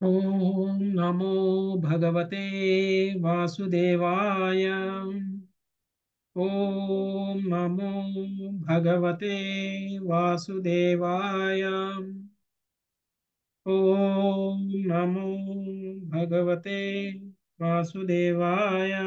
ॐ नमो भगवते वासुदेवाय ॐ नमो भगवते वासुदेवाय ॐ नमो भगवते वासुदेवाय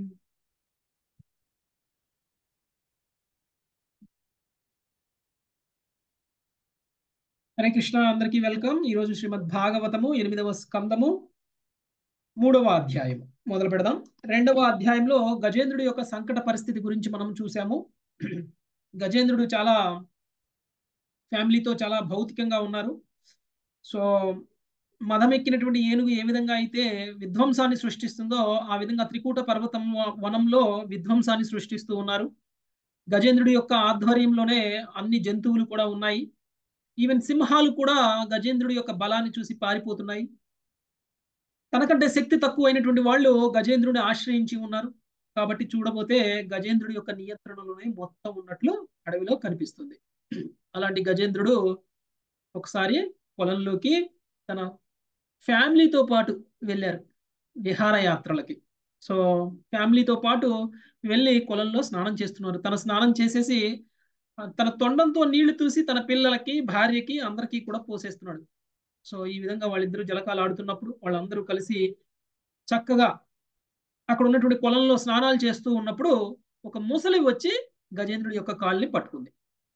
హరే కృష్ణ అందరికీ వెల్కమ్ ఈరోజు శ్రీమద్ భాగవతము ఎనిమిదవ స్కందము మూడవ అధ్యాయం మొదలు పెడదాం రెండవ అధ్యాయంలో గజేంద్రుడి యొక్క సంకట పరిస్థితి గురించి మనం చూసాము గజేంద్రుడు చాలా ఫ్యామిలీతో చాలా భౌతికంగా ఉన్నారు సో మదమెక్కినటువంటి ఏనుగు ఏ విధంగా అయితే విధ్వంసాన్ని సృష్టిస్తుందో ఆ విధంగా త్రికూట పర్వతం వనంలో విధ్వంసాన్ని సృష్టిస్తూ ఉన్నారు గజేంద్రుడి యొక్క ఆధ్వర్యంలోనే అన్ని జంతువులు కూడా ఉన్నాయి ఈవెన్ సింహాలు కూడా గజేంద్రుడి యొక్క బలాన్ని చూసి పారిపోతున్నాయి తనకంటే శక్తి తక్కువైనటువంటి వాళ్ళు గజేంద్రుడిని ఆశ్రయించి ఉన్నారు కాబట్టి చూడబోతే గజేంద్రుడి యొక్క నియంత్రణలోనే మొత్తం ఉన్నట్లు అడవిలో కనిపిస్తుంది అలాంటి గజేంద్రుడు ఒకసారి పొలంలోకి తన ఫ్యామిలీతో పాటు వెళ్ళారు విహారయాత్రలకి సో ఫ్యామిలీతో పాటు వెళ్ళి పొలంలో స్నానం చేస్తున్నారు తన స్నానం చేసేసి తన తొండంతో నీళ్లు చూసి తన పిల్లలకి భార్యకి అందరికీ కూడా పోసేస్తున్నాడు సో ఈ విధంగా వాళ్ళిద్దరూ జలకాలు ఆడుతున్నప్పుడు వాళ్ళందరూ కలిసి చక్కగా అక్కడ ఉన్నటువంటి పొలంలో స్నానాలు చేస్తూ ఉన్నప్పుడు ఒక ముసలి వచ్చి గజేంద్రుడి యొక్క కాళ్ళని పట్టుకుంది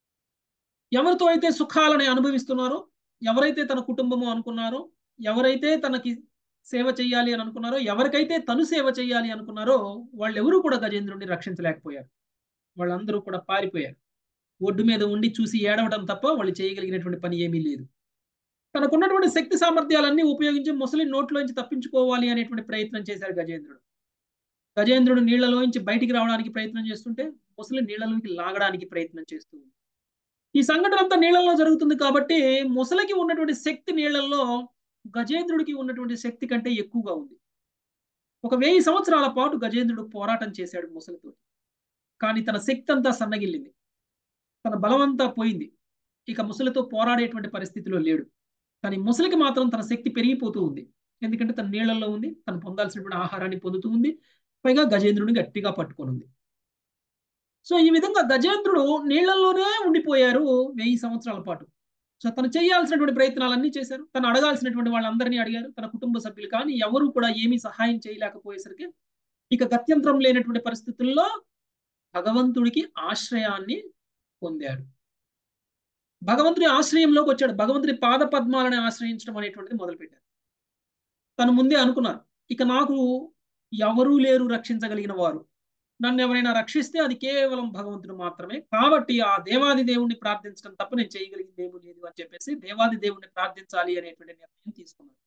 ఎవరితో అయితే సుఖాలని అనుభవిస్తున్నారో ఎవరైతే తన కుటుంబము అనుకున్నారో ఎవరైతే తనకి సేవ చేయాలి అని అనుకున్నారో ఎవరికైతే తను సేవ చేయాలి అనుకున్నారో వాళ్ళెవరూ కూడా గజేంద్రుడిని రక్షించలేకపోయారు వాళ్ళందరూ కూడా పారిపోయారు ఒడ్డు మీద ఉండి చూసి ఏడవడం తప్ప వాళ్ళు చేయగలిగినటువంటి పని ఏమీ లేదు తనకున్నటువంటి శక్తి సామర్థ్యాలన్నీ ఉపయోగించి ముసలి నోట్లోంచి తప్పించుకోవాలి అనేటువంటి ప్రయత్నం చేశారు గజేంద్రుడు గజేంద్రుడు నీళ్లలోంచి బయటికి రావడానికి ప్రయత్నం చేస్తుంటే ముసలి నీళ్లలోకి లాగడానికి ప్రయత్నం చేస్తూ ఈ సంఘటన అంతా నీళ్లలో జరుగుతుంది కాబట్టి ముసలికి ఉన్నటువంటి శక్తి నీళ్లలో గజేంద్రుడికి ఉన్నటువంటి శక్తి కంటే ఎక్కువగా ఉంది ఒక వెయ్యి సంవత్సరాల పాటు గజేంద్రుడు పోరాటం చేశాడు ముసలితో కానీ తన శక్తి అంతా సన్నగిల్లింది తన బలమంతా పోయింది ఇక ముసలితో పోరాడేటువంటి పరిస్థితిలో లేడు కానీ ముసలికి మాత్రం తన శక్తి పెరిగిపోతూ ఉంది ఎందుకంటే తన నీళ్లలో ఉంది తను పొందాల్సినటువంటి ఆహారాన్ని పొందుతూ ఉంది పైగా గజేంద్రుడిని గట్టిగా పట్టుకొని ఉంది సో ఈ విధంగా గజేంద్రుడు నీళ్లలోనే ఉండిపోయారు వెయ్యి సంవత్సరాల పాటు సో తను చేయాల్సినటువంటి ప్రయత్నాలన్నీ చేశారు తను అడగాల్సినటువంటి వాళ్ళందరినీ అడిగారు తన కుటుంబ సభ్యులు కానీ ఎవరు కూడా ఏమీ సహాయం చేయలేకపోయేసరికి ఇక గత్యంతరం లేనటువంటి పరిస్థితుల్లో భగవంతుడికి ఆశ్రయాన్ని పొందాడు భగవంతుడి ఆశ్రయంలోకి వచ్చాడు భగవంతుడి పాద పద్మాలను ఆశ్రయించడం అనేటువంటిది మొదలుపెట్టారు తను ముందే అనుకున్నారు ఇక నాకు ఎవరూ లేరు రక్షించగలిగిన వారు నన్ను ఎవరైనా రక్షిస్తే అది కేవలం భగవంతుడు మాత్రమే కాబట్టి ఆ దేవాది దేవుణ్ణి ప్రార్థించడం తప్ప నేను చేయగలిగింది ఏమీ లేదు అని చెప్పేసి దేవాది దేవుణ్ణి ప్రార్థించాలి అనేటువంటి నిర్ణయం తీసుకున్నారు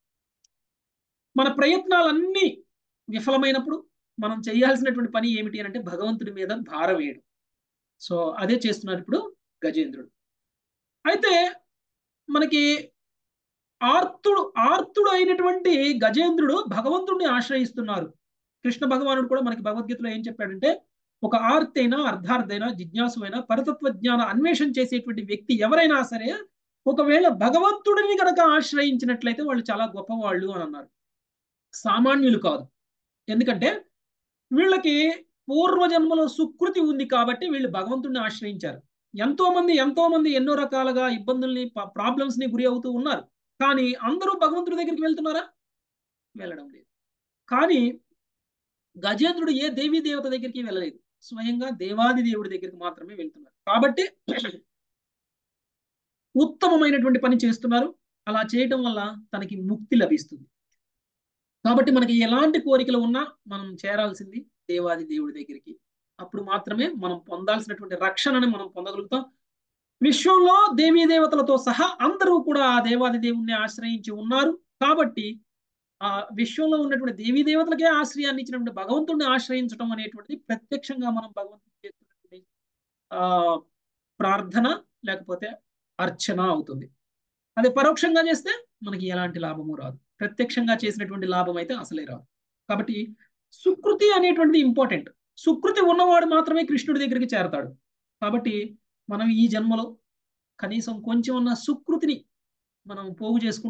మన ప్రయత్నాలన్నీ విఫలమైనప్పుడు మనం చేయాల్సినటువంటి పని ఏమిటి అంటే భగవంతుడి మీద భారం వేయడం సో అదే చేస్తున్నారు ఇప్పుడు గజేంద్రుడు అయితే మనకి ఆర్తుడు ఆర్తుడు అయినటువంటి గజేంద్రుడు భగవంతుడిని ఆశ్రయిస్తున్నారు కృష్ణ భగవానుడు కూడా మనకి భగవద్గీతలో ఏం చెప్పాడంటే ఒక ఆర్తైనా అర్ధార్థైనా జిజ్ఞాసువైనా పరతత్వ జ్ఞాన అన్వేషణ చేసేటువంటి వ్యక్తి ఎవరైనా సరే ఒకవేళ భగవంతుడిని కనుక ఆశ్రయించినట్లయితే వాళ్ళు చాలా గొప్పవాళ్ళు అని అన్నారు సామాన్యులు కాదు ఎందుకంటే వీళ్ళకి పూర్వజన్మలో సుకృతి ఉంది కాబట్టి వీళ్ళు భగవంతుడిని ఆశ్రయించారు ఎంతో మంది ఎంతో మంది ఎన్నో రకాలుగా ఇబ్బందుల్ని ప్రాబ్లమ్స్ ని గురి అవుతూ ఉన్నారు కానీ అందరూ భగవంతుడి దగ్గరికి వెళ్తున్నారా వెళ్ళడం లేదు కానీ గజేంద్రుడు ఏ దేవీ దేవత దగ్గరికి వెళ్ళలేదు స్వయంగా దేవాది దేవుడి దగ్గరికి మాత్రమే వెళ్తున్నారు కాబట్టి ఉత్తమమైనటువంటి పని చేస్తున్నారు అలా చేయటం వల్ల తనకి ముక్తి లభిస్తుంది కాబట్టి మనకి ఎలాంటి కోరికలు ఉన్నా మనం చేరాల్సింది దేవాది దేవుడి దగ్గరికి అప్పుడు మాత్రమే మనం పొందాల్సినటువంటి రక్షణని మనం పొందగలుగుతాం విశ్వంలో దేవీ దేవతలతో సహా అందరూ కూడా ఆ దేవాది దేవుణ్ణి ఆశ్రయించి ఉన్నారు కాబట్టి ఆ విశ్వంలో ఉన్నటువంటి దేవీ దేవతలకే ఆశ్రయాన్ని ఇచ్చినటువంటి భగవంతుడిని ఆశ్రయించడం అనేటువంటిది ప్రత్యక్షంగా మనం భగవంతుడు చేస్తున్నటువంటి ఆ ప్రార్థన లేకపోతే అర్చన అవుతుంది అది పరోక్షంగా చేస్తే మనకి ఎలాంటి లాభము రాదు ప్రత్యక్షంగా చేసినటువంటి లాభం అయితే అసలే రాదు కాబట్టి సుకృతి అనేటువంటిది ఇంపార్టెంట్ సుకృతి ఉన్నవాడు మాత్రమే కృష్ణుడి దగ్గరికి చేరతాడు కాబట్టి మనం ఈ జన్మలో కనీసం కొంచెం ఉన్న సుకృతిని మనం పోగు చేసుకుంటే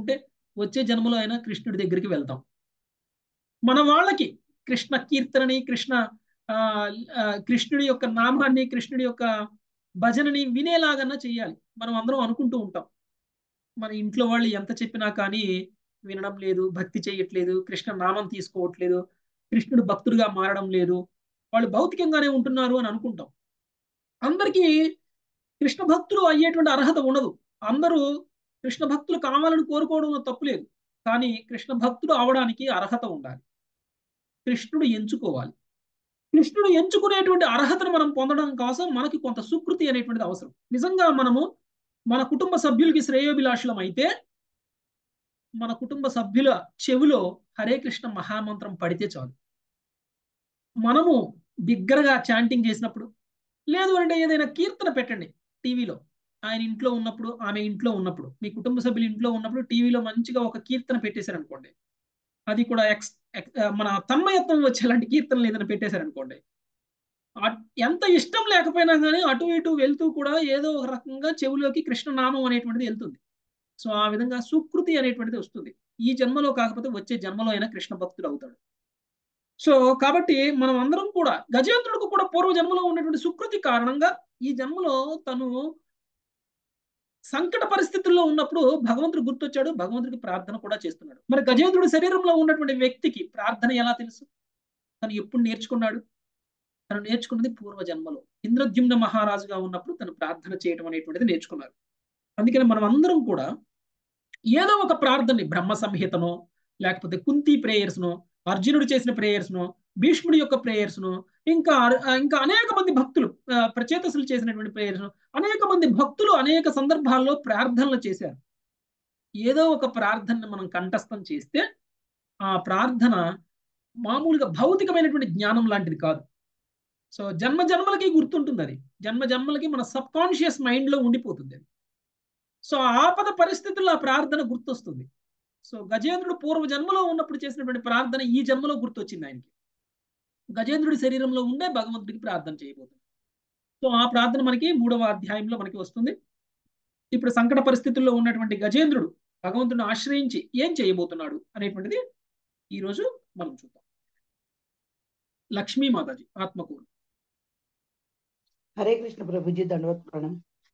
వచ్చే జన్మలో అయినా కృష్ణుడి దగ్గరికి వెళ్తాం మన వాళ్ళకి కృష్ణ కీర్తనని కృష్ణ ఆ ఆ, కృష్ణుడి యొక్క నామాన్ని కృష్ణుడి యొక్క భజనని వినేలాగన్నా చెయ్యాలి మనం అందరం అనుకుంటూ ఉంటాం మన ఇంట్లో వాళ్ళు ఎంత చెప్పినా కానీ వినడం లేదు భక్తి చేయట్లేదు కృష్ణ నామం తీసుకోవట్లేదు కృష్ణుడు భక్తుడిగా మారడం లేదు వాళ్ళు భౌతికంగానే ఉంటున్నారు అని అనుకుంటాం అందరికీ కృష్ణ భక్తులు అయ్యేటువంటి అర్హత ఉండదు అందరూ కృష్ణ భక్తులు కావాలని కోరుకోవడంలో తప్పు లేదు కానీ కృష్ణ భక్తుడు అవడానికి అర్హత ఉండాలి కృష్ణుడు ఎంచుకోవాలి కృష్ణుడు ఎంచుకునేటువంటి అర్హతను మనం పొందడం కోసం మనకి కొంత సుకృతి అనేటువంటిది అవసరం నిజంగా మనము మన కుటుంబ సభ్యులకి శ్రేయోభిలాషులం అయితే మన కుటుంబ సభ్యుల చెవిలో హరే కృష్ణ మహామంత్రం పడితే చాలు మనము బిగ్గరగా చాంటింగ్ చేసినప్పుడు లేదు అంటే ఏదైనా కీర్తన పెట్టండి టీవీలో ఆయన ఇంట్లో ఉన్నప్పుడు ఆమె ఇంట్లో ఉన్నప్పుడు మీ కుటుంబ సభ్యులు ఇంట్లో ఉన్నప్పుడు టీవీలో మంచిగా ఒక కీర్తన పెట్టేశారనుకోండి అది కూడా ఎక్స్ ఎక్- మన తన్మయత్వం వచ్చేలాంటి కీర్తనలు ఏదైనా పెట్టేశారనుకోండి ఆ- ఎంత ఇష్టం లేకపోయినా కానీ అటు ఇటు వెళ్తూ కూడా ఏదో ఒక రకంగా చెవిలోకి కృష్ణనామం అనేటువంటిది వెళ్తుంది సో ఆ విధంగా సుకృతి అనేటువంటిది వస్తుంది ఈ జన్మలో కాకపోతే వచ్చే జన్మలో అయినా కృష్ణ భక్తుడు అవుతాడు సో కాబట్టి మనం అందరం కూడా గజేంద్రుడికి కూడా పూర్వ జన్మలో ఉన్నటువంటి సుకృతి కారణంగా ఈ జన్మలో తను సంకట పరిస్థితుల్లో ఉన్నప్పుడు భగవంతుడు గుర్తొచ్చాడు భగవంతుడికి ప్రార్థన కూడా చేస్తున్నాడు మరి గజేంద్రుడి శరీరంలో ఉన్నటువంటి వ్యక్తికి ప్రార్థన ఎలా తెలుసు తను ఎప్పుడు నేర్చుకున్నాడు తను నేర్చుకున్నది పూర్వ జన్మలో ఇంద్రద్యుమ్న మహారాజుగా ఉన్నప్పుడు తను ప్రార్థన చేయడం అనేటువంటిది నేర్చుకున్నారు అందుకని మనం అందరం కూడా ఏదో ఒక ప్రార్థనని బ్రహ్మ సంహితనో లేకపోతే కుంతి ప్రేయర్స్నో అర్జునుడు చేసిన ప్రేయర్స్నో భీష్ముడి యొక్క ప్రేయర్స్ను ఇంకా ఇంకా అనేక మంది భక్తులు ఆ, ప్రచేతసులు చేసినటువంటి ప్రేయర్స్ అనేక మంది భక్తులు అనేక సందర్భాల్లో ప్రార్థనలు చేశారు ఏదో ఒక ప్రార్థనను మనం కంఠస్థం చేస్తే ఆ ప్రార్థన మామూలుగా భౌతికమైనటువంటి జ్ఞానం లాంటిది కాదు సో జన్మ జన్మలకి గుర్తుంటుంది అది జన్మ జన్మలకి మన సబ్ కాన్షియస్ మైండ్ లో ఉండిపోతుంది అది సో ఆ ఆపద పరిస్థితుల్లో ఆ ప్రార్థన గుర్తొస్తుంది సో గజేంద్రుడు పూర్వ జన్మలో ఉన్నప్పుడు చేసినటువంటి ప్రార్థన ఈ జన్మలో గుర్తొచ్చింది ఆయనకి గజేంద్రుడి శరీరంలో ఉండే భగవంతుడికి ప్రార్థన చేయబోతుంది సో ఆ ప్రార్థన మనకి మూడవ అధ్యాయంలో మనకి వస్తుంది ఇప్పుడు సంకట పరిస్థితుల్లో ఉన్నటువంటి గజేంద్రుడు భగవంతుడిని ఆశ్రయించి ఏం చేయబోతున్నాడు అనేటువంటిది ఈరోజు మనం చూద్దాం లక్ష్మీ మాతాజీ ఆత్మకూరు హరే కృష్ణ ప్రభుజీ దండవత్ ప్రణం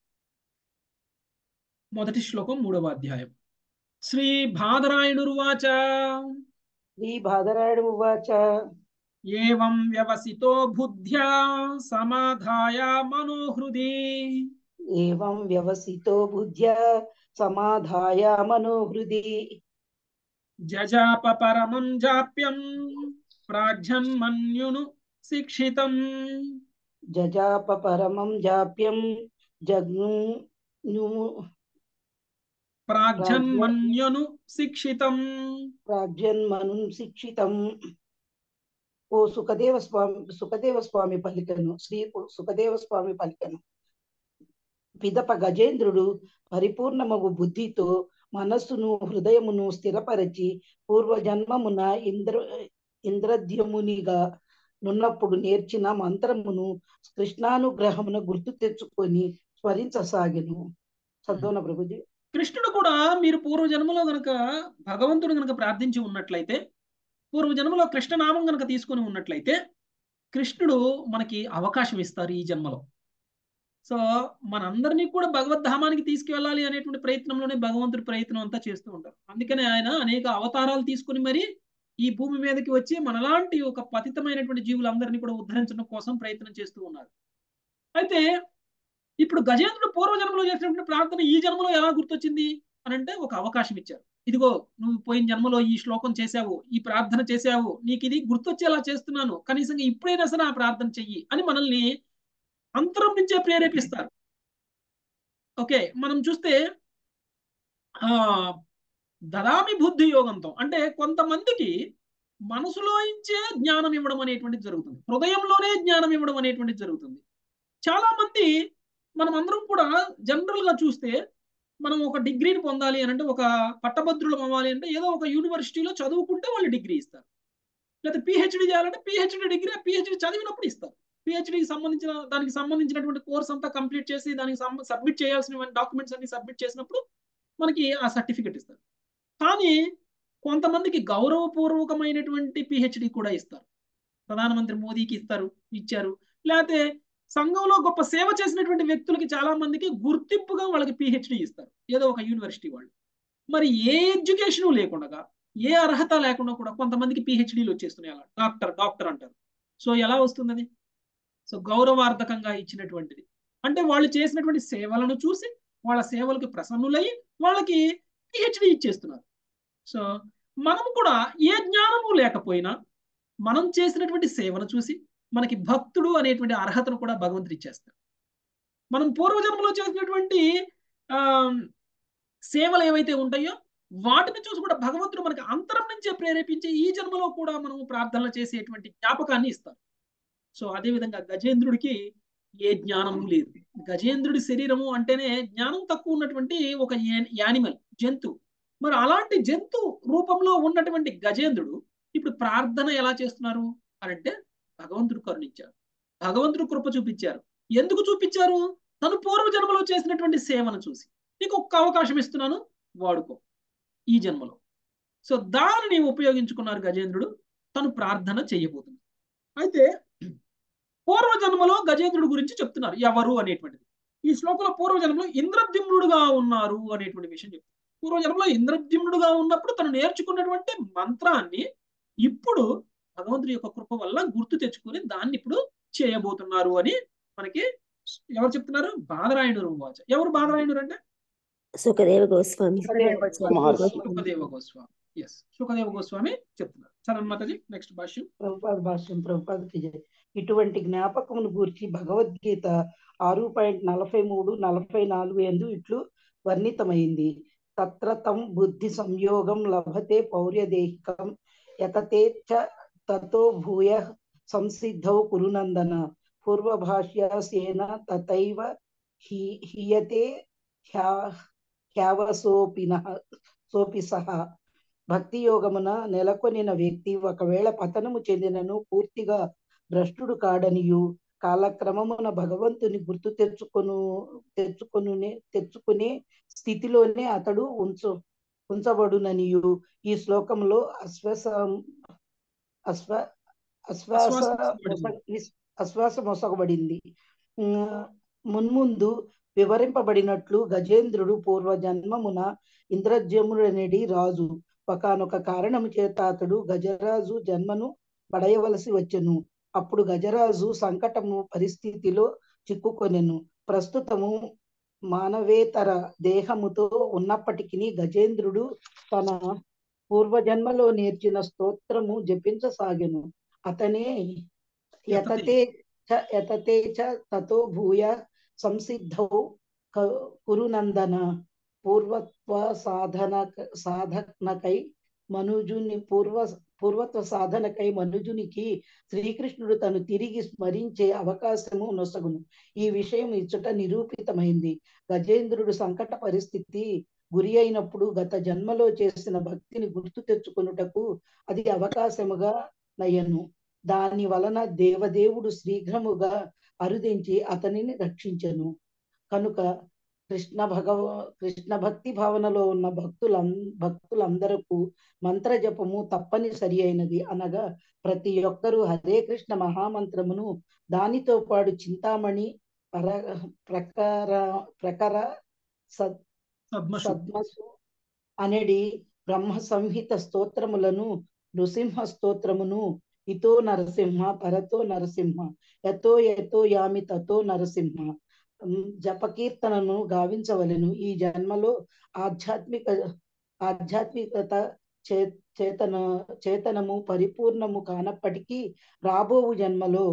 మొదటి శ్లోకం మూడవ అధ్యాయం శ్రీ భాదరాయణుర్వాచ శ్రీ బాధరాయణ ఉవాచ ఏవం వ్యవసితో బుద్ధ్యా సమాధాయ మనోహృది ఏవం వ్యవసితో బుద్ధ్య సమాధాయ మనోహృది జజాప పరమం జాప్యం ప్రాజ్ఞన్మన్యును శిక్షితం జజాప పరమం జాప్యం జగ్ను ప్రాజ్ఞన్మన్యును శిక్షితం ప్రాజ్ఞన్మను శిక్షితం ఓ సుఖదేవ స్వామి సుఖదేవ స్వామి పలికను శ్రీ సుఖదేవ స్వామి పలికను పిదప గజేంద్రుడు పరిపూర్ణమగు బుద్ధితో మనస్సును హృదయమును స్థిరపరచి పూర్వజన్మమున ఇంద్ర ఇంద్రద్యుమునిగా నున్నప్పుడు నేర్చిన మంత్రమును కృష్ణానుగ్రహమున గుర్తు తెచ్చుకొని స్మరించసాగెను చదవన ప్రభుజీ కృష్ణుడు కూడా మీరు పూర్వజన్మలో గనక భగవంతుడు గనక ప్రార్థించి ఉన్నట్లయితే పూర్వజన్మలో కృష్ణనామం గనక తీసుకొని ఉన్నట్లయితే కృష్ణుడు మనకి అవకాశం ఇస్తారు ఈ జన్మలో సో మనందరినీ కూడా భగవద్ధామానికి తీసుకువెళ్ళాలి అనేటువంటి ప్రయత్నంలోనే భగవంతుడి ప్రయత్నం అంతా చేస్తూ ఉంటారు అందుకనే ఆయన అనేక అవతారాలు తీసుకుని మరి ఈ భూమి మీదకి వచ్చి మనలాంటి ఒక పతితమైనటువంటి జీవులందరినీ కూడా ఉద్ధరించడం కోసం ప్రయత్నం చేస్తూ ఉన్నారు అయితే ఇప్పుడు గజేంద్రుడు పూర్వజన్మలో చేసినటువంటి ప్రార్థన ఈ జన్మలో ఎలా గుర్తొచ్చింది అని అంటే ఒక అవకాశం ఇచ్చారు ఇదిగో నువ్వు పోయిన జన్మలో ఈ శ్లోకం చేశావు ఈ ప్రార్థన చేశావు నీకు ఇది గుర్తొచ్చేలా చేస్తున్నాను కనీసం ఇప్పుడైనా సరే ఆ ప్రార్థన చెయ్యి అని మనల్ని అంతరం నుంచే ప్రేరేపిస్తారు ఓకే మనం చూస్తే ఆ దదామి బుద్ధి యోగంతో అంటే కొంతమందికి మనసులో ఇంచే జ్ఞానం ఇవ్వడం అనేటువంటిది జరుగుతుంది హృదయంలోనే జ్ఞానం ఇవ్వడం అనేటువంటిది జరుగుతుంది చాలా మంది మనం అందరం కూడా జనరల్ గా చూస్తే మనం ఒక డిగ్రీని పొందాలి అని అంటే ఒక పట్టభద్రులం అవ్వాలి అంటే ఏదో ఒక యూనివర్సిటీలో చదువుకుంటే వాళ్ళు డిగ్రీ ఇస్తారు లేదా పిహెచ్డి చేయాలంటే పిహెచ్డి డిగ్రీ పిహెచ్డి చదివినప్పుడు ఇస్తారు పిహెచ్డికి సంబంధించిన దానికి సంబంధించినటువంటి కోర్స్ అంతా కంప్లీట్ చేసి దానికి సబ్మిట్ చేయాల్సిన డాక్యుమెంట్స్ అన్ని సబ్మిట్ చేసినప్పుడు మనకి ఆ సర్టిఫికెట్ ఇస్తారు కానీ కొంతమందికి గౌరవపూర్వకమైనటువంటి పిహెచ్డి కూడా ఇస్తారు ప్రధానమంత్రి మోదీకి ఇస్తారు ఇచ్చారు లేకపోతే సంఘంలో గొప్ప సేవ చేసినటువంటి వ్యక్తులకి చాలా మందికి గుర్తింపుగా వాళ్ళకి పిహెచ్డి ఇస్తారు ఏదో ఒక యూనివర్సిటీ వాళ్ళు మరి ఏ ఎడ్యుకేషన్ లేకుండా ఏ అర్హత లేకుండా కూడా కొంతమందికి పిహెచ్డీలు వచ్చేస్తున్నాయి అలా డాక్టర్ డాక్టర్ అంటారు సో ఎలా వస్తుంది అది సో గౌరవార్థకంగా ఇచ్చినటువంటిది అంటే వాళ్ళు చేసినటువంటి సేవలను చూసి వాళ్ళ సేవలకు ప్రసన్నులై వాళ్ళకి పిహెచ్డి ఇచ్చేస్తున్నారు సో మనం కూడా ఏ జ్ఞానము లేకపోయినా మనం చేసినటువంటి సేవను చూసి మనకి భక్తుడు అనేటువంటి అర్హతను కూడా భగవంతుడు ఇచ్చేస్తారు మనం పూర్వజన్మలో చేసినటువంటి ఆ సేవలు ఏవైతే ఉంటాయో వాటిని చూసి కూడా భగవంతుడు మనకి అంతరం నుంచే ప్రేరేపించి ఈ జన్మలో కూడా మనం ప్రార్థనలు చేసేటువంటి జ్ఞాపకాన్ని ఇస్తారు సో అదేవిధంగా గజేంద్రుడికి ఏ జ్ఞానము లేదు గజేంద్రుడి శరీరము అంటేనే జ్ఞానం తక్కువ ఉన్నటువంటి ఒక యానిమల్ జంతువు మరి అలాంటి జంతు రూపంలో ఉన్నటువంటి గజేంద్రుడు ఇప్పుడు ప్రార్థన ఎలా చేస్తున్నారు అని అంటే భగవంతుడు కరుణించారు భగవంతుడు కృప చూపించారు ఎందుకు చూపించారు తను పూర్వజన్మలో చేసినటువంటి సేవను చూసి నీకు ఒక్క అవకాశం ఇస్తున్నాను వాడుకో ఈ జన్మలో సో దానిని ఉపయోగించుకున్నారు గజేంద్రుడు తను ప్రార్థన చేయబోతున్నారు అయితే పూర్వజన్మలో గజేంద్రుడు గురించి చెప్తున్నారు ఎవరు అనేటువంటిది ఈ శ్లోకంలో పూర్వజన్మలో ఇంద్రద్యుమ్నుడుగా ఉన్నారు అనేటువంటి విషయం చెప్తున్నారు పూర్వజన్మలో ఇంద్రద్యుమ్నుడుగా ఉన్నప్పుడు తను నేర్చుకున్నటువంటి మంత్రాన్ని ఇప్పుడు భగవంతుడి యొక్క కృప వల్ల గుర్తు తెచ్చుకొని దాన్ని ఇప్పుడు చేయబోతున్నారు అని మనకి ఎవరు చెప్తున్నారు బాదరాయణుడు వాచ ఎవరు బాదరాయణుడు అంటే సుఖదేవ గోస్వామి సుఖదేవ గోస్వామి ఎస్ సుఖదేవ గోస్వామి చెప్తున్నారు చరణ్ మాతాజీ నెక్స్ట్ భాష్యం ప్రభుపాద భాష్యం ప్రభుపాదకి జై ఇటువంటి జ్ఞాపకమును గూర్చి భగవద్గీత ఆరు పాయింట్ నలభై మూడు నలభై నాలుగు ఎందు ఇట్లు వర్ణితమైంది తత్ర తం బుద్ధి సంయోగం లభతే పౌర్యదేహికం యతతే చ తతో భూయ సంసిద్ధౌ కురునందన పూర్వభాష్యాసేన తథైవ హి హీయతే హ్యా హ్యావసోపిన సోపి సహా భక్తి యోగమున నెలకొనిన వ్యక్తి ఒకవేళ పతనము చెందినను పూర్తిగా భ్రష్టుడు కాడనియు కాలక్రమమున భగవంతుని గుర్తు తెచ్చుకొను తెచ్చుకొనునే తెచ్చుకునే స్థితిలోనే అతడు ఉంచు ఉంచబడుననియు ఈ శ్లోకంలో అశ్వాస అశ్వ అశ్వాస అశ్వాస మొసగబడింది మున్ముందు వివరింపబడినట్లు గజేంద్రుడు పూర్వజన్మమున ఇంద్రజముడనేడి రాజు ఒకనొక కారణము చేత అతడు గజరాజు జన్మను పడయవలసి వచ్చెను అప్పుడు గజరాజు సంకటము పరిస్థితిలో చిక్కుకొనెను ప్రస్తుతము మానవేతర దేహముతో ఉన్నప్పటికీ గజేంద్రుడు తన పూర్వజన్మలో నేర్చిన స్తోత్రము జపించసాగెను అతనే యతతే చ యతతే చ తతో భూయ సంసిద్ధౌ కురునందన పూర్వత్వ సాధన సాధనకై మనుజుని పూర్వ పూర్వత్వ సాధనకై మనుజునికి శ్రీకృష్ణుడు తను తిరిగి స్మరించే అవకాశము నొసగును ఈ విషయం ఇచ్చట నిరూపితమైంది గజేంద్రుడు సంకట పరిస్థితి గురి అయినప్పుడు గత జన్మలో చేసిన భక్తిని గుర్తు తెచ్చుకొనుటకు అది అవకాశముగా నయను దాని వలన దేవదేవుడు శీఘ్రముగా అరుదించి అతనిని రక్షించెను కనుక కృష్ణ భగవ కృష్ణ భక్తి భావనలో ఉన్న భక్తుల భక్తులందరకు మంత్ర జపము తప్పనిసరి అయినది అనగా ప్రతి ఒక్కరూ హరే కృష్ణ మహామంత్రమును దానితో పాటు చింతామణి పర ప్రకార ప్రకర సద్ సద్మసు అనడి బ్రహ్మ సంహిత స్తోత్రములను నృసింహ స్తోత్రమును ఇతో నరసింహ పరతో నరసింహ ఎతో ఎతో యామి తతో నరసింహ జపకీర్తనను గావించవలెను ఈ జన్మలో ఆధ్యాత్మిక ఆధ్యాత్మికత చే చేతన చేతనము పరిపూర్ణము కానప్పటికీ రాబోవు జన్మలో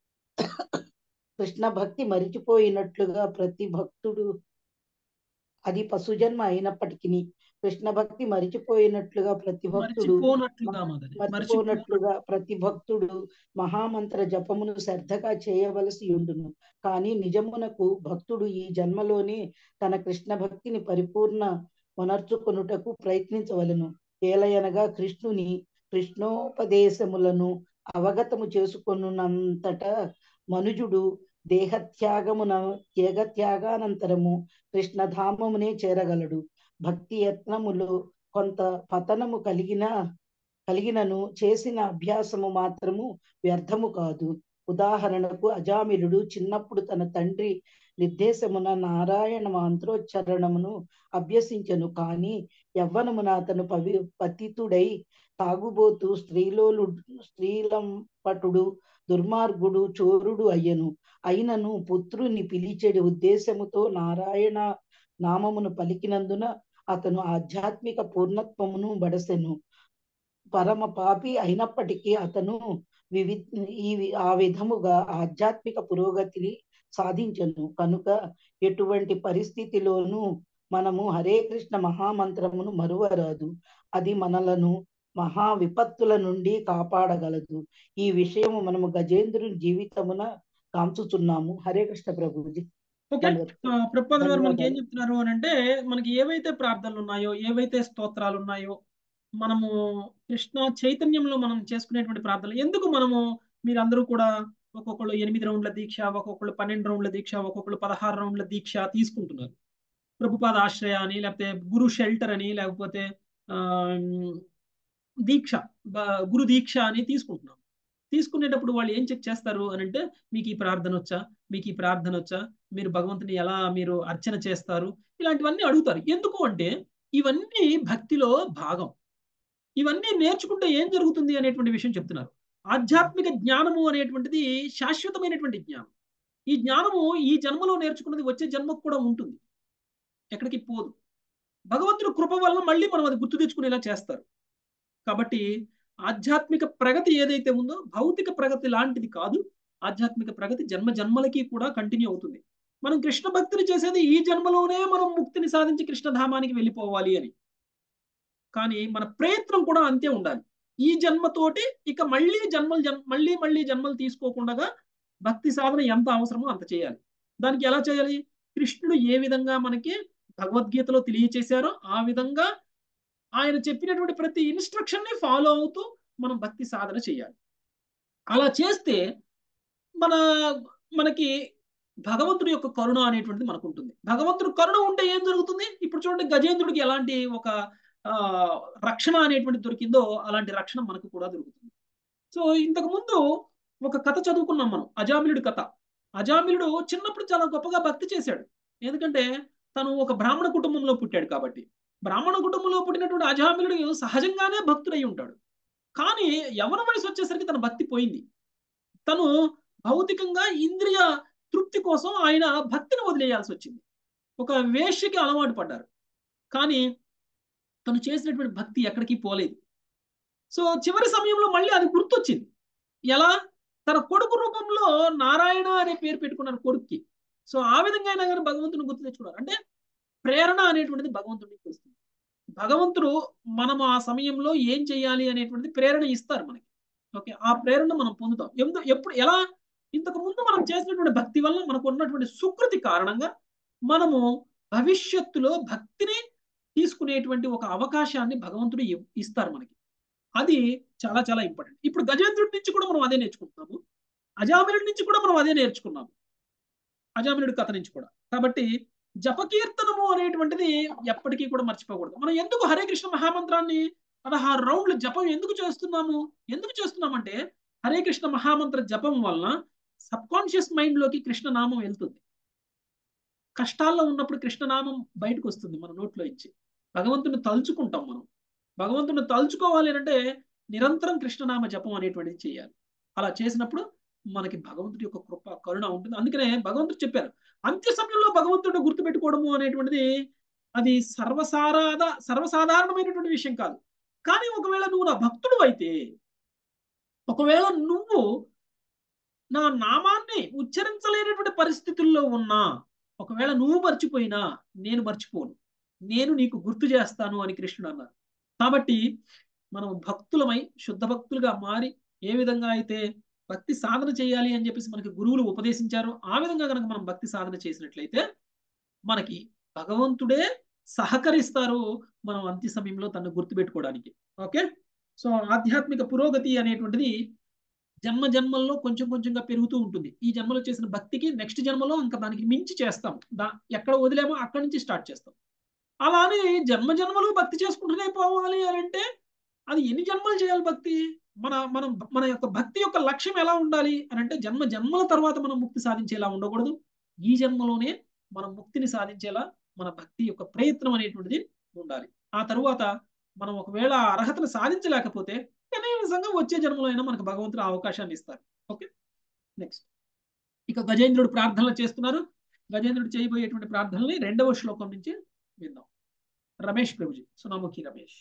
కృష్ణ భక్తి మరిచిపోయినట్లుగా ప్రతి భక్తుడు అది పశుజన్మ అయినప్పటికీ కృష్ణ భక్తి మరిచిపోయినట్లుగా ప్రతి భక్తుడు మర్చిపోనట్లుగా ప్రతి భక్తుడు మహామంత్ర జపమును శ్రద్ధగా చేయవలసి ఉండును కానీ నిజమునకు భక్తుడు ఈ జన్మలోనే తన కృష్ణ భక్తిని పరిపూర్ణ వనర్చుకొనుటకు ప్రయత్నించవలను ఏలయనగా కృష్ణుని కృష్ణోపదేశములను అవగతము చేసుకొనున్నంతట మనుజుడు దేహత్యాగమున త్యాగత్యాగానంతరము కృష్ణధామమునే చేరగలడు భక్తి యత్నములో కొంత పతనము కలిగిన కలిగినను చేసిన అభ్యాసము మాత్రము వ్యర్థము కాదు ఉదాహరణకు అజామిలుడు చిన్నప్పుడు తన తండ్రి నిర్దేశమున నారాయణ మంత్రోచ్చరణమును అభ్యసించను కానీ యవ్వనమున అతను పవి పతితుడై తాగుబోతు స్త్రీలోలు స్త్రీలంపటుడు దుర్మార్గుడు చోరుడు అయ్యను అయినను పుత్రుని పిలిచెడి ఉద్దేశముతో నారాయణ నామమును పలికినందున అతను ఆధ్యాత్మిక పూర్ణత్వమును బడసెను పరమ పాపి అయినప్పటికీ అతను వివి ఈ ఆ విధముగా ఆధ్యాత్మిక పురోగతిని సాధించను కనుక ఎటువంటి పరిస్థితిలోనూ మనము హరే కృష్ణ మహామంత్రమును మరువరాదు అది మనలను మహా విపత్తుల నుండి కాపాడగలదు ఈ విషయము మనము గజేంద్రుని జీవితమున కాంచుచున్నాము హరే కృష్ణ ప్రభుజీ ఓకే ప్రపద గారు మనకి ఏం చెప్తున్నారు అని అంటే మనకి ఏవైతే ప్రార్థనలు ఉన్నాయో ఏవైతే స్తోత్రాలు ఉన్నాయో మనము కృష్ణ చైతన్యంలో మనం చేసుకునేటువంటి ప్రార్థనలు ఎందుకు మనము మీరందరూ కూడా ఒక్కొక్కళ్ళు ఎనిమిది రౌండ్ల దీక్ష ఒక్కొక్కళ్ళు పన్నెండు రౌండ్ల దీక్ష ఒక్కొక్కళ్ళు పదహారు రౌండ్ల దీక్ష తీసుకుంటున్నారు ప్రభుపాద ఆశ్రయ అని లేకపోతే గురు షెల్టర్ అని లేకపోతే దీక్ష గురు దీక్ష అని తీసుకుంటున్నాం తీసుకునేటప్పుడు వాళ్ళు ఏం చెక్ చేస్తారు అని అంటే మీకు ఈ ప్రార్థన వచ్చా మీకు ఈ ప్రార్థన వచ్చా మీరు భగవంతుని ఎలా మీరు అర్చన చేస్తారు ఇలాంటివన్నీ అడుగుతారు ఎందుకు అంటే ఇవన్నీ భక్తిలో భాగం ఇవన్నీ నేర్చుకుంటే ఏం జరుగుతుంది అనేటువంటి విషయం చెప్తున్నారు ఆధ్యాత్మిక జ్ఞానము అనేటువంటిది శాశ్వతమైనటువంటి జ్ఞానం ఈ జ్ఞానము ఈ జన్మలో నేర్చుకున్నది వచ్చే జన్మకు కూడా ఉంటుంది ఎక్కడికి పోదు భగవంతుడు కృప వల్ల మళ్ళీ మనం అది గుర్తు తెచ్చుకునేలా చేస్తారు కాబట్టి ఆధ్యాత్మిక ప్రగతి ఏదైతే ఉందో భౌతిక ప్రగతి లాంటిది కాదు ఆధ్యాత్మిక ప్రగతి జన్మ జన్మలకి కూడా కంటిన్యూ అవుతుంది మనం కృష్ణ భక్తిని చేసేది ఈ జన్మలోనే మనం ముక్తిని సాధించి కృష్ణధామానికి వెళ్ళిపోవాలి అని కానీ మన ప్రయత్నం కూడా అంతే ఉండాలి ఈ జన్మతోటి ఇక మళ్ళీ జన్మలు జన్ మళ్ళీ మళ్ళీ జన్మలు తీసుకోకుండా భక్తి సాధన ఎంత అవసరమో అంత చేయాలి దానికి ఎలా చేయాలి కృష్ణుడు ఏ విధంగా మనకి భగవద్గీతలో తెలియచేశారో ఆ విధంగా ఆయన చెప్పినటువంటి ప్రతి ఇన్స్ట్రక్షన్ ని ఫాలో అవుతూ మనం భక్తి సాధన చేయాలి అలా చేస్తే మన మనకి భగవంతుడి యొక్క కరుణ అనేటువంటిది మనకు ఉంటుంది భగవంతుడు కరుణ ఉంటే ఏం జరుగుతుంది ఇప్పుడు చూడండి గజేంద్రుడికి ఎలాంటి ఒక రక్షణ అనేటువంటి దొరికిందో అలాంటి రక్షణ మనకు కూడా దొరుకుతుంది సో ఇంతకు ముందు ఒక కథ చదువుకున్నాం మనం అజామిలుడి కథ అజామిలుడు చిన్నప్పుడు చాలా గొప్పగా భక్తి చేశాడు ఎందుకంటే తను ఒక బ్రాహ్మణ కుటుంబంలో పుట్టాడు కాబట్టి బ్రాహ్మణ కుటుంబంలో పుట్టినటువంటి అజామిలుడు సహజంగానే భక్తుడై ఉంటాడు కానీ యవన వయసు వచ్చేసరికి తన భక్తి పోయింది తను భౌతికంగా ఇంద్రియ తృప్తి కోసం ఆయన భక్తిని వదిలేయాల్సి వచ్చింది ఒక వేష్యకి అలవాటు పడ్డారు కానీ తను చేసినటువంటి భక్తి ఎక్కడికి పోలేదు సో చివరి సమయంలో మళ్ళీ అది గుర్తొచ్చింది ఎలా తన కొడుకు రూపంలో నారాయణ అనే పేరు పెట్టుకున్నారు కొడుక్కి సో ఆ విధంగా అయినా కానీ భగవంతుని గుర్తు తెచ్చుకున్నారు అంటే ప్రేరణ అనేటువంటిది భగవంతుడికి వస్తుంది భగవంతుడు మనం ఆ సమయంలో ఏం చేయాలి అనేటువంటిది ప్రేరణ ఇస్తారు మనకి ఓకే ఆ ప్రేరణ మనం పొందుతాం ఎందు ఎప్పుడు ఎలా ఇంతకు ముందు మనం చేసినటువంటి భక్తి వల్ల మనకు ఉన్నటువంటి సుకృతి కారణంగా మనము భవిష్యత్తులో భక్తిని తీసుకునేటువంటి ఒక అవకాశాన్ని భగవంతుడు ఇస్తారు మనకి అది చాలా చాలా ఇంపార్టెంట్ ఇప్పుడు గజేంద్రుడి నుంచి కూడా మనం అదే నేర్చుకుంటున్నాము అజామినుడి నుంచి కూడా మనం అదే నేర్చుకున్నాము అజామినుడి కథ నుంచి కూడా కాబట్టి జపకీర్తనము అనేటువంటిది ఎప్పటికీ కూడా మర్చిపోకూడదు మనం ఎందుకు హరే కృష్ణ మహామంత్రాన్ని పదహారు రౌండ్లు జపం ఎందుకు చేస్తున్నాము ఎందుకు చేస్తున్నామంటే హరే కృష్ణ మహామంత్ర జపం వలన సబ్ కాన్షియస్ మైండ్ లోకి కృష్ణనామం వెళ్తుంది కష్టాల్లో ఉన్నప్పుడు కృష్ణనామం బయటకు వస్తుంది మన నోట్లో ఇచ్చి భగవంతుని తలుచుకుంటాం మనం భగవంతుని తలుచుకోవాలి అంటే నిరంతరం కృష్ణనామ జపం అనేటువంటిది చేయాలి అలా చేసినప్పుడు మనకి భగవంతుడి యొక్క కృప కరుణ ఉంటుంది అందుకనే భగవంతుడు చెప్పారు అంత్య సమయంలో భగవంతుడు గుర్తుపెట్టుకోవడము అనేటువంటిది అది సర్వసారాధ సర్వసాధారణమైనటువంటి విషయం కాదు కానీ ఒకవేళ నువ్వు నా భక్తుడు అయితే ఒకవేళ నువ్వు నా నామాన్ని ఉచ్చరించలేనటువంటి పరిస్థితుల్లో ఉన్నా ఒకవేళ నువ్వు మర్చిపోయినా నేను మర్చిపోను నేను నీకు గుర్తు చేస్తాను అని కృష్ణుడు అన్నారు కాబట్టి మనం భక్తులమై శుద్ధ భక్తులుగా మారి ఏ విధంగా అయితే భక్తి సాధన చేయాలి అని చెప్పేసి మనకి గురువులు ఉపదేశించారు ఆ విధంగా కనుక మనం భక్తి సాధన చేసినట్లయితే మనకి భగవంతుడే సహకరిస్తారు మనం అంత్య సమయంలో తను గుర్తుపెట్టుకోవడానికి ఓకే సో ఆధ్యాత్మిక పురోగతి అనేటువంటిది జన్మ జన్మల్లో కొంచెం కొంచెంగా పెరుగుతూ ఉంటుంది ఈ జన్మలో చేసిన భక్తికి నెక్స్ట్ జన్మలో ఇంకా దానికి మించి చేస్తాం దా ఎక్కడ వదిలేమో అక్కడి నుంచి స్టార్ట్ చేస్తాం అలా అని జన్మ జన్మలు భక్తి చేసుకుంటూనే పోవాలి అని అంటే అది ఎన్ని జన్మలు చేయాలి భక్తి మన మనం మన యొక్క భక్తి యొక్క లక్ష్యం ఎలా ఉండాలి అని అంటే జన్మ జన్మల తర్వాత మనం ముక్తి సాధించేలా ఉండకూడదు ఈ జన్మలోనే మనం ముక్తిని సాధించేలా మన భక్తి యొక్క ప్రయత్నం అనేటువంటిది ఉండాలి ఆ తరువాత మనం ఒకవేళ ఆ అర్హతను సాధించలేకపోతే కనీసంగా వచ్చే జన్మలో అయినా మనకు భగవంతుడు ఆ అవకాశాన్ని ఇస్తారు ఓకే నెక్స్ట్ ఇక గజేంద్రుడు ప్రార్థనలు చేస్తున్నారు గజేంద్రుడు చేయబోయేటువంటి ప్రార్థనల్ని రెండవ శ్లోకం నుంచి విందాం రమేష్ ప్రభుజీ సునాముఖి రమేష్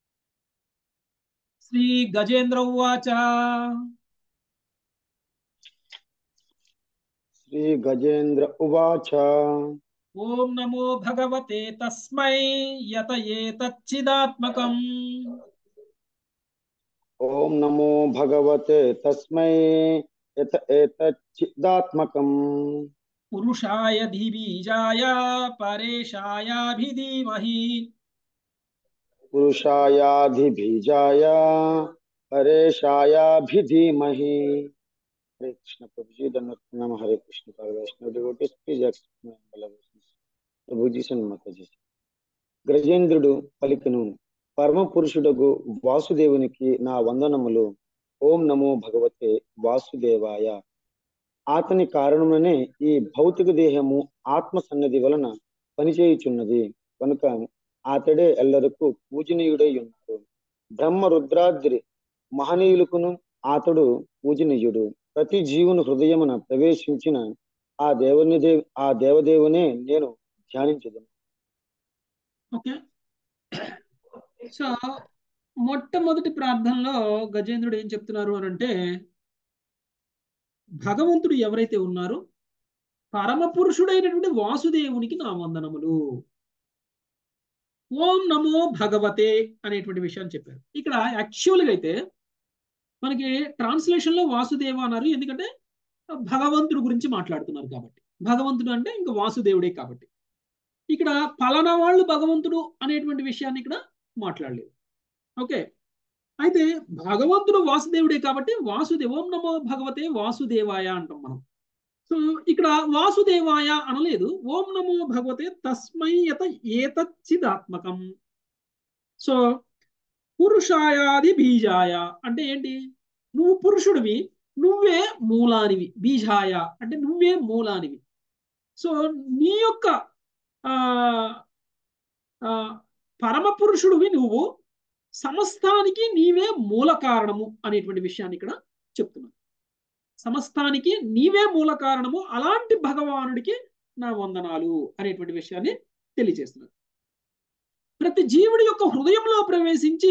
శ్రీ గజేంద్ర ఉవాచ శ్రీ గజేంద్ర ఉవాచ ఓం నమో భగవతే తస్మై యత ఏతచ్చిదాత్మకం ఓం నమో భగవతే తస్మై యత ఏతచ్చిదాత్మకం పురుషాయ ధిబీజాయ పరేషాయాభిధీమహి పురుషాయాధిబీజాయ పరేషాయాభిధీమహి హరే కృష్ణ ప్రభుజీ ధన్యవాద హరే కృష్ణ వైష్ణవ డివోటీస్ ప్లీజ్ ప్రభుజీ సన్మతజీ గజేంద్రుడు పలికను పరమ పురుషుడగు వాసుదేవునికి నా వందనములు ఓం నమో భగవతే వాసుదేవాయ అతని కారణముననే ఈ భౌతిక దేహము ఆత్మ సన్నది వలన పనిచేయుచున్నది కనుక అతడే ఎల్లరకు పూజనీయుడై ఉన్నాడు బ్రహ్మ రుద్రాద్రి మహనీయులకును అతడు పూజనీయుడు ప్రతి జీవుని హృదయమున ప్రవేశించిన ఆ దేవుని దేవ్ ఆ దేవదేవునే నేను ధ్యానించదను ఓకే సో మొట్టమొదటి ప్రార్థనలో గజేంద్రుడు ఏం చెప్తున్నారు అని అంటే భగవంతుడు ఎవరైతే ఉన్నారో పరమ పురుషుడైనటువంటి వాసుదేవునికి నా వందనములు ఓం నమో భగవతే అనేటువంటి విషయాన్ని చెప్పారు ఇక్కడ యాక్చువల్గా అయితే మనకి ట్రాన్స్లేషన్ లో వాసుదేవ అన్నారు ఎందుకంటే భగవంతుడు గురించి మాట్లాడుతున్నారు కాబట్టి భగవంతుడు అంటే ఇంకా వాసుదేవుడే కాబట్టి ఇక్కడ పలానా వాళ్ళు భగవంతుడు అనేటువంటి విషయాన్ని ఇక్కడ మాట్లాడలేదు ఓకే అయితే భగవంతుడు వాసుదేవుడే కాబట్టి వాసుదేవ ఓం నమో భగవతే వాసుదేవాయ అంటాం మనం సో ఇక్కడ వాసుదేవాయ అనలేదు ఓం నమో భగవతే తస్మై యత ఏతచ్చిదాత్మకం సో పురుషాయాది బీజాయ అంటే ఏంటి నువ్వు పురుషుడివి నువ్వే మూలానివి బీజాయ అంటే నువ్వే మూలానివి సో నీ యొక్క పరమ పురుషుడివి నువ్వు సమస్తానికి నీవే మూల కారణము అనేటువంటి విషయాన్ని ఇక్కడ చెప్తున్నాను సమస్తానికి నీవే మూల కారణము అలాంటి భగవానుడికి నా వందనాలు అనేటువంటి విషయాన్ని తెలియజేస్తున్నాను ప్రతి జీవుడి యొక్క హృదయంలో ప్రవేశించి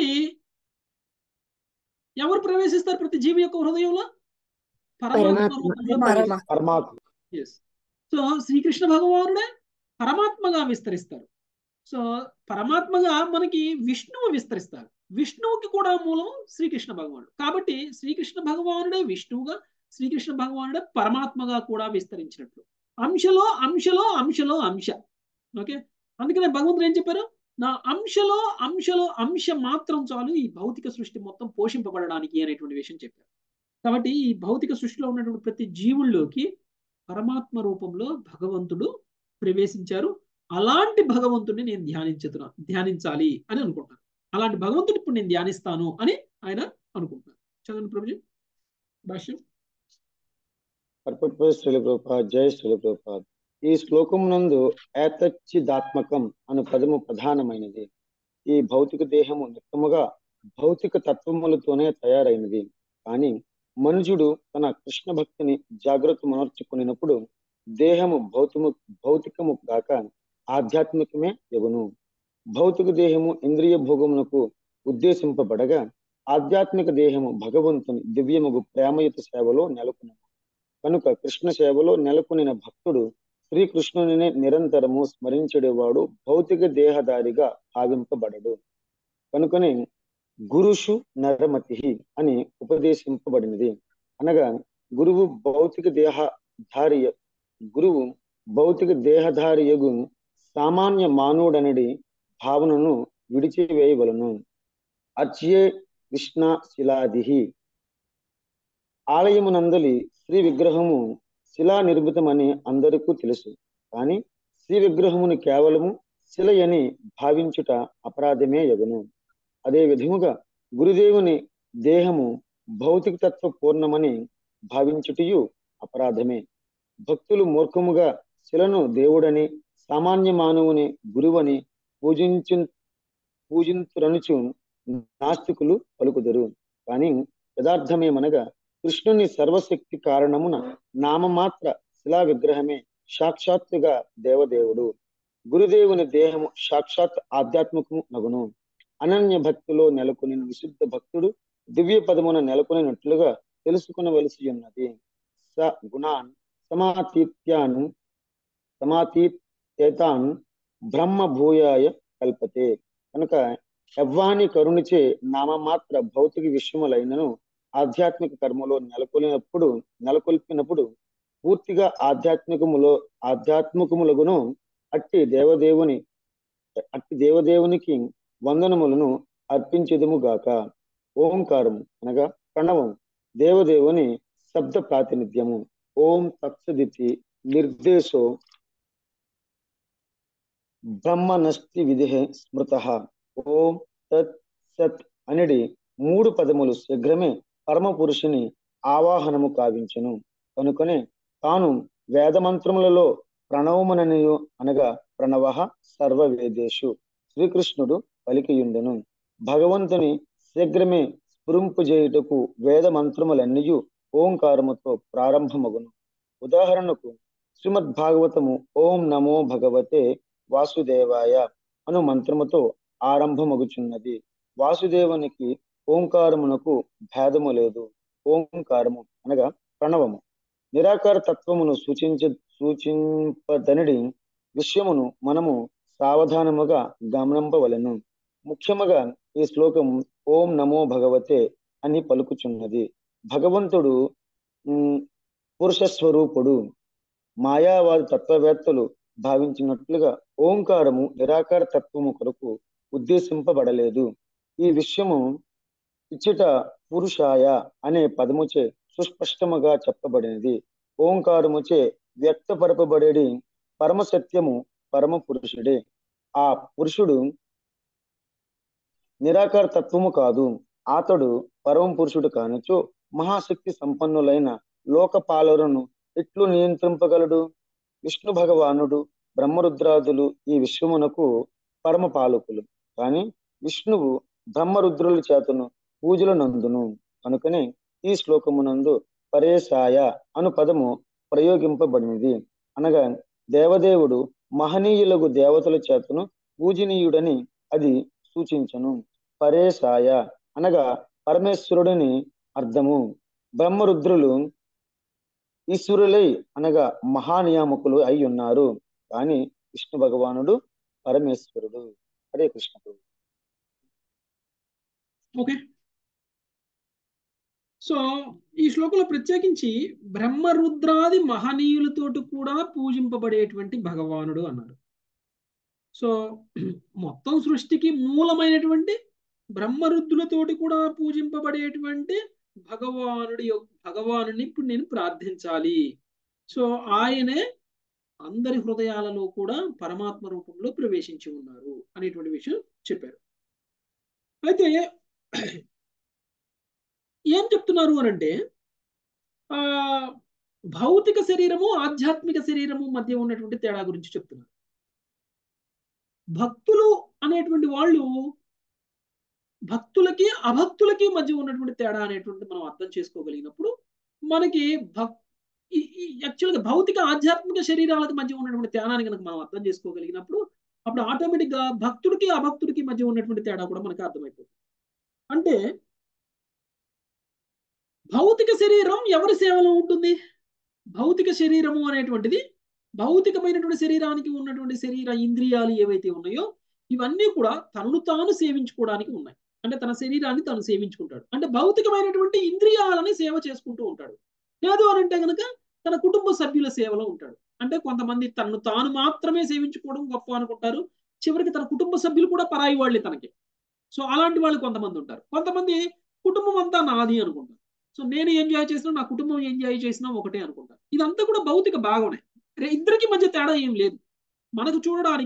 ఎవరు ప్రవేశిస్తారు ప్రతి జీవి యొక్క హృదయంలో పరమాత్మ రూపంలో ప్రవేశిస్తారు. పరమాత్మ Yes. సో శ్రీకృష్ణ భగవానుడే పరమాత్మగా విస్తరిస్తారు సో పరమాత్మగా మనకి విష్ణువు విస్తరిస్తారు విష్ణువుకి కూడా మూలం శ్రీకృష్ణ భగవానుడు కాబట్టి శ్రీకృష్ణ భగవానుడే విష్ణువుగా శ్రీకృష్ణ భగవానుడే పరమాత్మగా కూడా విస్తరించినట్లు అంశలో అంశలో అంశలో అంశ ఓకే అందుకనే భగవంతుడు ఏం చెప్పారు నా అంశలో అంశలో అంశ మాత్రం చాలు ఈ భౌతిక సృష్టి మొత్తం పోషింపబడడానికి అనేటువంటి విషయం చెప్పారు కాబట్టి ఈ భౌతిక సృష్టిలో ఉన్నటువంటి ప్రతి జీవుల్లోకి పరమాత్మ రూపంలో భగవంతుడు ప్రవేశించారు అలాంటి భగవంతుడిని నేను ధ్యానించుతున్నా ధ్యానించాలి అని అనుకుంటాను అలాంటి భగవంతుడు ఇప్పుడు నేను ధ్యానిస్తాను అని ఆయన అనుకుంటున్నారు చదవండి ప్రభుజీ భాష్యం పర్పట్ శ్రీల ప్రభుపాద్ జయ శ్రీల ప్రభుపాద్ ఈ శ్లోకం నందు ఏతచ్చిదాత్మకం అను పదము ప్రధానమైనది ఈ భౌతిక దేహము నిత్యముగా భౌతిక తత్వములతోనే తయారైనది కానీ మనుషుడు తన కృష్ణ భక్తిని జాగ్రత్త మనర్చుకునేటప్పుడు దేహము భౌతిము భౌతికము కాక ఆధ్యాత్మికమే ఎగును భౌతిక దేహము ఇంద్రియ భోగమునకు ఉద్దేశింపబడగా ఆధ్యాత్మిక దేహము భగవంతుని దివ్యముగు ప్రేమయుత సేవలో నెలకొనను కనుక కృష్ణ సేవలో నెలకొనిన భక్తుడు శ్రీకృష్ణుని నిరంతరము స్మరించేవాడు భౌతిక దేహదారిగా భావింపబడడు కనుకనే గురుషు నరమతి అని ఉపదేశింపబడినది అనగా గురువు భౌతిక దేహధారి గురువు భౌతిక దేహధారి యగు సామాన్య మానవుడనడి భావనను విడిచివేయవలను అర్చ్యే కృష్ణ శిలాదిహి ఆలయమునందలి శ్రీ విగ్రహము శిలా నిర్మితమని అందరికీ తెలుసు కానీ శ్రీ విగ్రహమును కేవలము శిలయని భావించుట అపరాధమే యగును అదే విధముగా గురుదేవుని దేహము భౌతిక తత్వ పూర్ణమని భావించుటయు అపరాధమే భక్తులు మూర్ఖముగా శిలను దేవుడని సామాన్య మానవుని గురువని పూజించు పూజించురనుచు నాస్తికులు పలుకుదరు కానీ యథార్థమేమనగా కృష్ణుని సర్వశక్తి కారణమున నామమాత్ర శిలా విగ్రహమే సాక్షాత్తుగా దేవదేవుడు గురుదేవుని దేహము సాక్షాత్ ఆధ్యాత్మికము నగును అనన్య భక్తిలో నెలకొని విశుద్ధ భక్తుడు దివ్య పదమున నెలకొనినట్లుగా తెలుసుకునవలసి ఉన్నది స గుణాన్ సమాతీత్యాన్ సమాతీత్యేతాన్ బ్రహ్మ భూయాయ కల్పతే కనుక యవ్వాని కరుణిచే నామమాత్ర భౌతిక విషయములైనను ఆధ్యాత్మిక కర్మలో నెలకొలినప్పుడు నెలకొల్పినప్పుడు పూర్తిగా ఆధ్యాత్మికములో ఆధ్యాత్మికములగును అట్టి దేవదేవుని అట్టి దేవదేవునికి వందనములను అర్పించదుము గాక ఓంకారం అనగా ప్రణవం దేవదేవుని శబ్ద ప్రాతినిధ్యము ఓం తత్సదితి నిర్దేశో బ్రహ్మనష్టి విధి స్మృత ఓం తత్ సత్ అనేది మూడు పదములు శీఘ్రమే పరమ పురుషుని ఆవాహనము కావించును కనుకనే తాను వేదమంత్రములలో ప్రణవముననియు అనగా ప్రణవ సర్వ వేదేషు శ్రీకృష్ణుడు పలికియుండెను భగవంతుని శీఘ్రమే స్ఫురింపుజేయుటకు వేద మంత్రములన్నయు ఓంకారముతో ప్రారంభమగును ఉదాహరణకు శ్రీమద్ భాగవతము ఓం నమో భగవతే వాసుదేవాయ అను మంత్రముతో ఆరంభమగుచున్నది వాసుదేవునికి ఓంకారమునకు భేదము లేదు ఓంకారము అనగా ప్రణవము నిరాకార తత్వమును సూచించ సూచింపదనడి విషయమును మనము సావధానముగా గమనింపవలను ముఖ్యముగా ఈ శ్లోకం ఓం నమో భగవతే అని పలుకుచున్నది భగవంతుడు పురుష స్వరూపుడు మాయావాది తత్వవేత్తలు భావించినట్లుగా ఓంకారము నిరాకార తత్వము కొరకు ఉద్దేశింపబడలేదు ఈ విషయము ఇచ్చట పురుషాయ అనే పదముచే సుస్పష్టముగా చెప్పబడినది ఓంకారముచే వ్యక్తపరపబడేది పరమ సత్యము పరమ పురుషుడే ఆ పురుషుడు నిరాకార తత్వము కాదు అతడు పరమ పురుషుడు కానచో మహాశక్తి సంపన్నులైన లోకపాలరును ఎట్లు నియంత్రింపగలడు విష్ణు భగవానుడు బ్రహ్మరుద్రాదులు ఈ విశ్వమునకు పరమ పాలకులు కానీ విష్ణువు బ్రహ్మరుద్రుల చేతను పూజల నందును కనుకనే ఈ శ్లోకమునందు పరేశాయ అను పదము ప్రయోగింపబడినది అనగా దేవదేవుడు మహనీయులకు దేవతల చేతను పూజనీయుడని అది సూచించను పరేశాయ అనగా పరమేశ్వరుడిని అర్థము బ్రహ్మరుద్రులు ఈశ్వరులై అనగా మహానియామకులు అయి ఉన్నారు కానీ విష్ణు భగవానుడు పరమేశ్వరుడు హరే కృష్ణ ఓకే సో ఈ శ్లోకంలో ప్రత్యేకించి బ్రహ్మరుద్రాది మహనీయులతోటి కూడా పూజింపబడేటువంటి భగవానుడు అన్నాడు సో మొత్తం సృష్టికి మూలమైనటువంటి బ్రహ్మరుద్రులతోటి కూడా పూజింపబడేటువంటి భగవానుడి భగవానుని ఇప్పుడు నేను ప్రార్థించాలి సో ఆయనే అందరి హృదయాలలో కూడా పరమాత్మ రూపంలో ప్రవేశించి ఉన్నారు అనేటువంటి విషయం చెప్పారు అయితే ఏం చెప్తున్నారు అని అంటే ఆ భౌతిక శరీరము ఆధ్యాత్మిక శరీరము మధ్య ఉన్నటువంటి తేడా గురించి చెప్తున్నారు భక్తులు అనేటువంటి వాళ్ళు భక్తులకి అభక్తులకి మధ్య ఉన్నటువంటి తేడా అనేటువంటి మనం అర్థం చేసుకోగలిగినప్పుడు మనకి భక్ యాక్చువల్గా భౌతిక ఆధ్యాత్మిక శరీరాలకు మధ్య ఉన్నటువంటి తేడాని కనుక మనం అర్థం చేసుకోగలిగినప్పుడు అప్పుడు ఆటోమేటిక్గా భక్తుడికి అభక్తుడికి మధ్య ఉన్నటువంటి తేడా కూడా మనకు అర్థమైపోతుంది అంటే భౌతిక శరీరం ఎవరి సేవలో ఉంటుంది భౌతిక శరీరము అనేటువంటిది భౌతికమైనటువంటి శరీరానికి ఉన్నటువంటి శరీర ఇంద్రియాలు ఏవైతే ఉన్నాయో ఇవన్నీ కూడా తనను తాను సేవించుకోవడానికి ఉన్నాయి అంటే తన శరీరాన్ని తను సేవించుకుంటాడు అంటే భౌతికమైనటువంటి ఇంద్రియాలని సేవ చేసుకుంటూ ఉంటాడు లేదు అని అంటే కనుక తన కుటుంబ సభ్యుల సేవలో ఉంటాడు అంటే కొంతమంది తనను తాను మాత్రమే సేవించుకోవడం గొప్ప అనుకుంటారు చివరికి తన కుటుంబ సభ్యులు కూడా పరాయి వాళ్ళే తనకి సో అలాంటి వాళ్ళు కొంతమంది ఉంటారు కొంతమంది కుటుంబం అంతా నాది అనుకుంటారు సో నేను ఎంజాయ్ చేసినా నా కుటుంబం ఎంజాయ్ చేసినా ఒకటే అనుకుంటారు ఇదంతా కూడా భౌతిక భాగమే ఇద్దరికి మధ్య తేడా ఏం లేదు మనకు చూడడానికి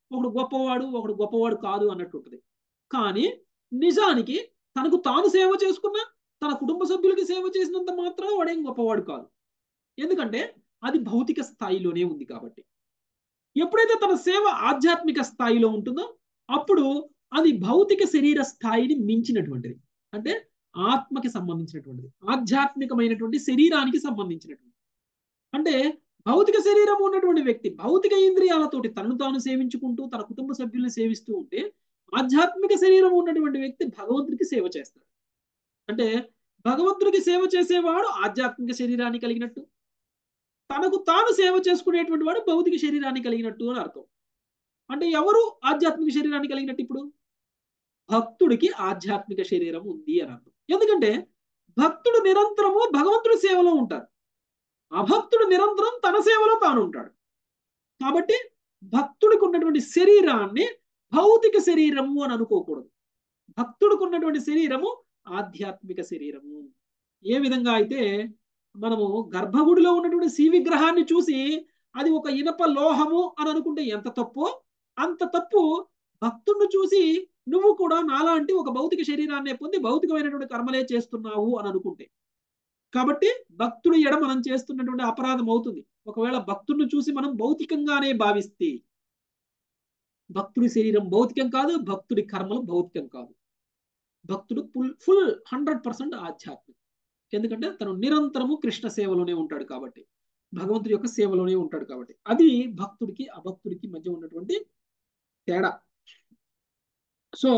ఒకడు గొప్పవాడు ఒకడు గొప్పవాడు కాదు అన్నట్టు ఉంటుంది కానీ నిజానికి తనకు తాను సేవ చేసుకున్నా తన కుటుంబ సభ్యులకి సేవ చేసినంత మాత్రం వాడేం గొప్పవాడు కాదు ఎందుకంటే అది భౌతిక స్థాయిలోనే ఉంది కాబట్టి ఎప్పుడైతే తన సేవ ఆధ్యాత్మిక స్థాయిలో ఉంటుందో అప్పుడు అది భౌతిక శరీర స్థాయిని మించినటువంటిది అంటే ఆత్మకి సంబంధించినటువంటిది ఆధ్యాత్మికమైనటువంటి శరీరానికి సంబంధించినటువంటిది అంటే భౌతిక శరీరం ఉన్నటువంటి వ్యక్తి భౌతిక ఇంద్రియాలతోటి తనను తాను సేవించుకుంటూ తన కుటుంబ సభ్యుల్ని సేవిస్తూ ఉంటే ఆధ్యాత్మిక శరీరం ఉన్నటువంటి వ్యక్తి భగవంతుడికి సేవ చేస్తాడు అంటే భగవంతుడికి సేవ చేసేవాడు ఆధ్యాత్మిక శరీరాన్ని కలిగినట్టు తనకు తాను సేవ చేసుకునేటువంటి వాడు భౌతిక శరీరాన్ని కలిగినట్టు అని అర్థం అంటే ఎవరు ఆధ్యాత్మిక శరీరాన్ని కలిగినట్టు ఇప్పుడు భక్తుడికి ఆధ్యాత్మిక శరీరం ఉంది అని అర్థం ఎందుకంటే భక్తుడు నిరంతరము భగవంతుడి సేవలో ఉంటారు అభక్తుడు నిరంతరం తన సేవలో తాను ఉంటాడు కాబట్టి భక్తుడికి ఉన్నటువంటి శరీరాన్ని భౌతిక శరీరము అని అనుకోకూడదు భక్తుడికి ఉన్నటువంటి శరీరము ఆధ్యాత్మిక శరీరము ఏ విధంగా అయితే మనము గర్భగుడిలో ఉన్నటువంటి శ్రీ విగ్రహాన్ని చూసి అది ఒక ఇనప లోహము అని అనుకుంటే ఎంత తప్పో అంత తప్పు భక్తుడిని చూసి నువ్వు కూడా నాలాంటి ఒక భౌతిక శరీరాన్ని పొంది భౌతికమైనటువంటి కర్మలే చేస్తున్నావు అని అనుకుంటే కాబట్టి భక్తుడి ఎడ మనం చేస్తున్నటువంటి అపరాధం అవుతుంది ఒకవేళ భక్తుడిని చూసి మనం భౌతికంగానే భావిస్తే భక్తుడి శరీరం భౌతికం కాదు భక్తుడి కర్మలు భౌతికం కాదు భక్తుడు ఫుల్ ఫుల్ హండ్రెడ్ పర్సెంట్ ఆధ్యాత్మిక ఎందుకంటే తను నిరంతరము కృష్ణ సేవలోనే ఉంటాడు కాబట్టి భగవంతుడి యొక్క సేవలోనే ఉంటాడు కాబట్టి అది భక్తుడికి అభక్తుడికి మధ్య ఉన్నటువంటి తేడా సో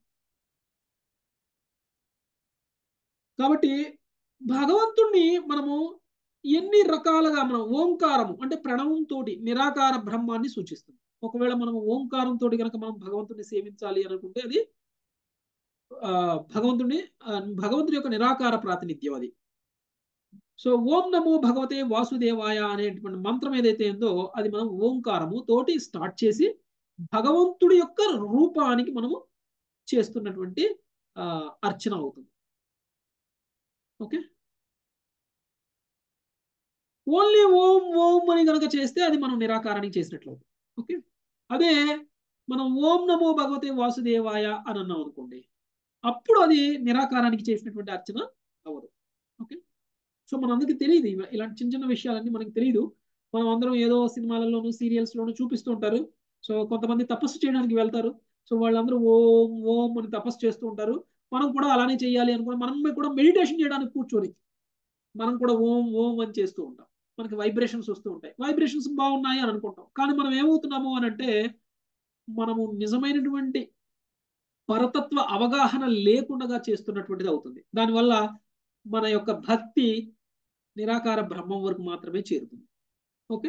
కాబట్టి భగవంతుణ్ణి మనము ఎన్ని రకాలుగా మనం ఓంకారము అంటే ప్రణవంతో నిరాకార బ్రహ్మాన్ని సూచిస్తుంది ఒకవేళ మనం ఓంకారంతో కనుక మనం భగవంతుడిని సేవించాలి అనుకుంటే అది ఆ భగవంతుడిని భగవంతుడి యొక్క నిరాకార ప్రాతినిధ్యం అది సో ఓం నమో భగవతే వాసుదేవాయ అనేటువంటి మంత్రం ఏదైతే ఉందో అది మనం ఓంకారము తోటి స్టార్ట్ చేసి భగవంతుడి యొక్క రూపానికి మనము చేస్తున్నటువంటి అర్చన అవుతుంది ఓకే ఓన్లీ ఓం ఓం అని కనుక చేస్తే అది మనం నిరాకారానికి చేసినట్లు అవుతుంది ఓకే అదే మనం ఓం నమో భగవతే వాసుదేవాయ అని అన్నాం అనుకోండి అప్పుడు అది నిరాకారానికి చేసినటువంటి అర్చన అవ్వదు ఓకే సో మనందరికీ తెలియదు ఇలాంటి చిన్న చిన్న విషయాలన్నీ మనకి తెలియదు మనం అందరం ఏదో సినిమాలలోను సీరియల్స్లోను చూపిస్తూ ఉంటారు సో కొంతమంది తపస్సు చేయడానికి వెళ్తారు సో వాళ్ళందరూ ఓం ఓం అని తపస్సు చేస్తూ ఉంటారు మనం కూడా అలానే చేయాలి అనుకుని మనం కూడా మెడిటేషన్ చేయడానికి కూర్చొని మనం కూడా ఓం ఓం అని చేస్తూ ఉంటాం మనకి వైబ్రేషన్స్ వస్తూ ఉంటాయి వైబ్రేషన్స్ బాగున్నాయి అని అనుకుంటాం కానీ మనం ఏమవుతున్నాము అని అంటే మనము నిజమైనటువంటి పరతత్వ అవగాహన లేకుండా చేస్తున్నటువంటిది అవుతుంది దానివల్ల మన యొక్క భక్తి నిరాకార బ్రహ్మం వరకు మాత్రమే చేరుతుంది ఓకే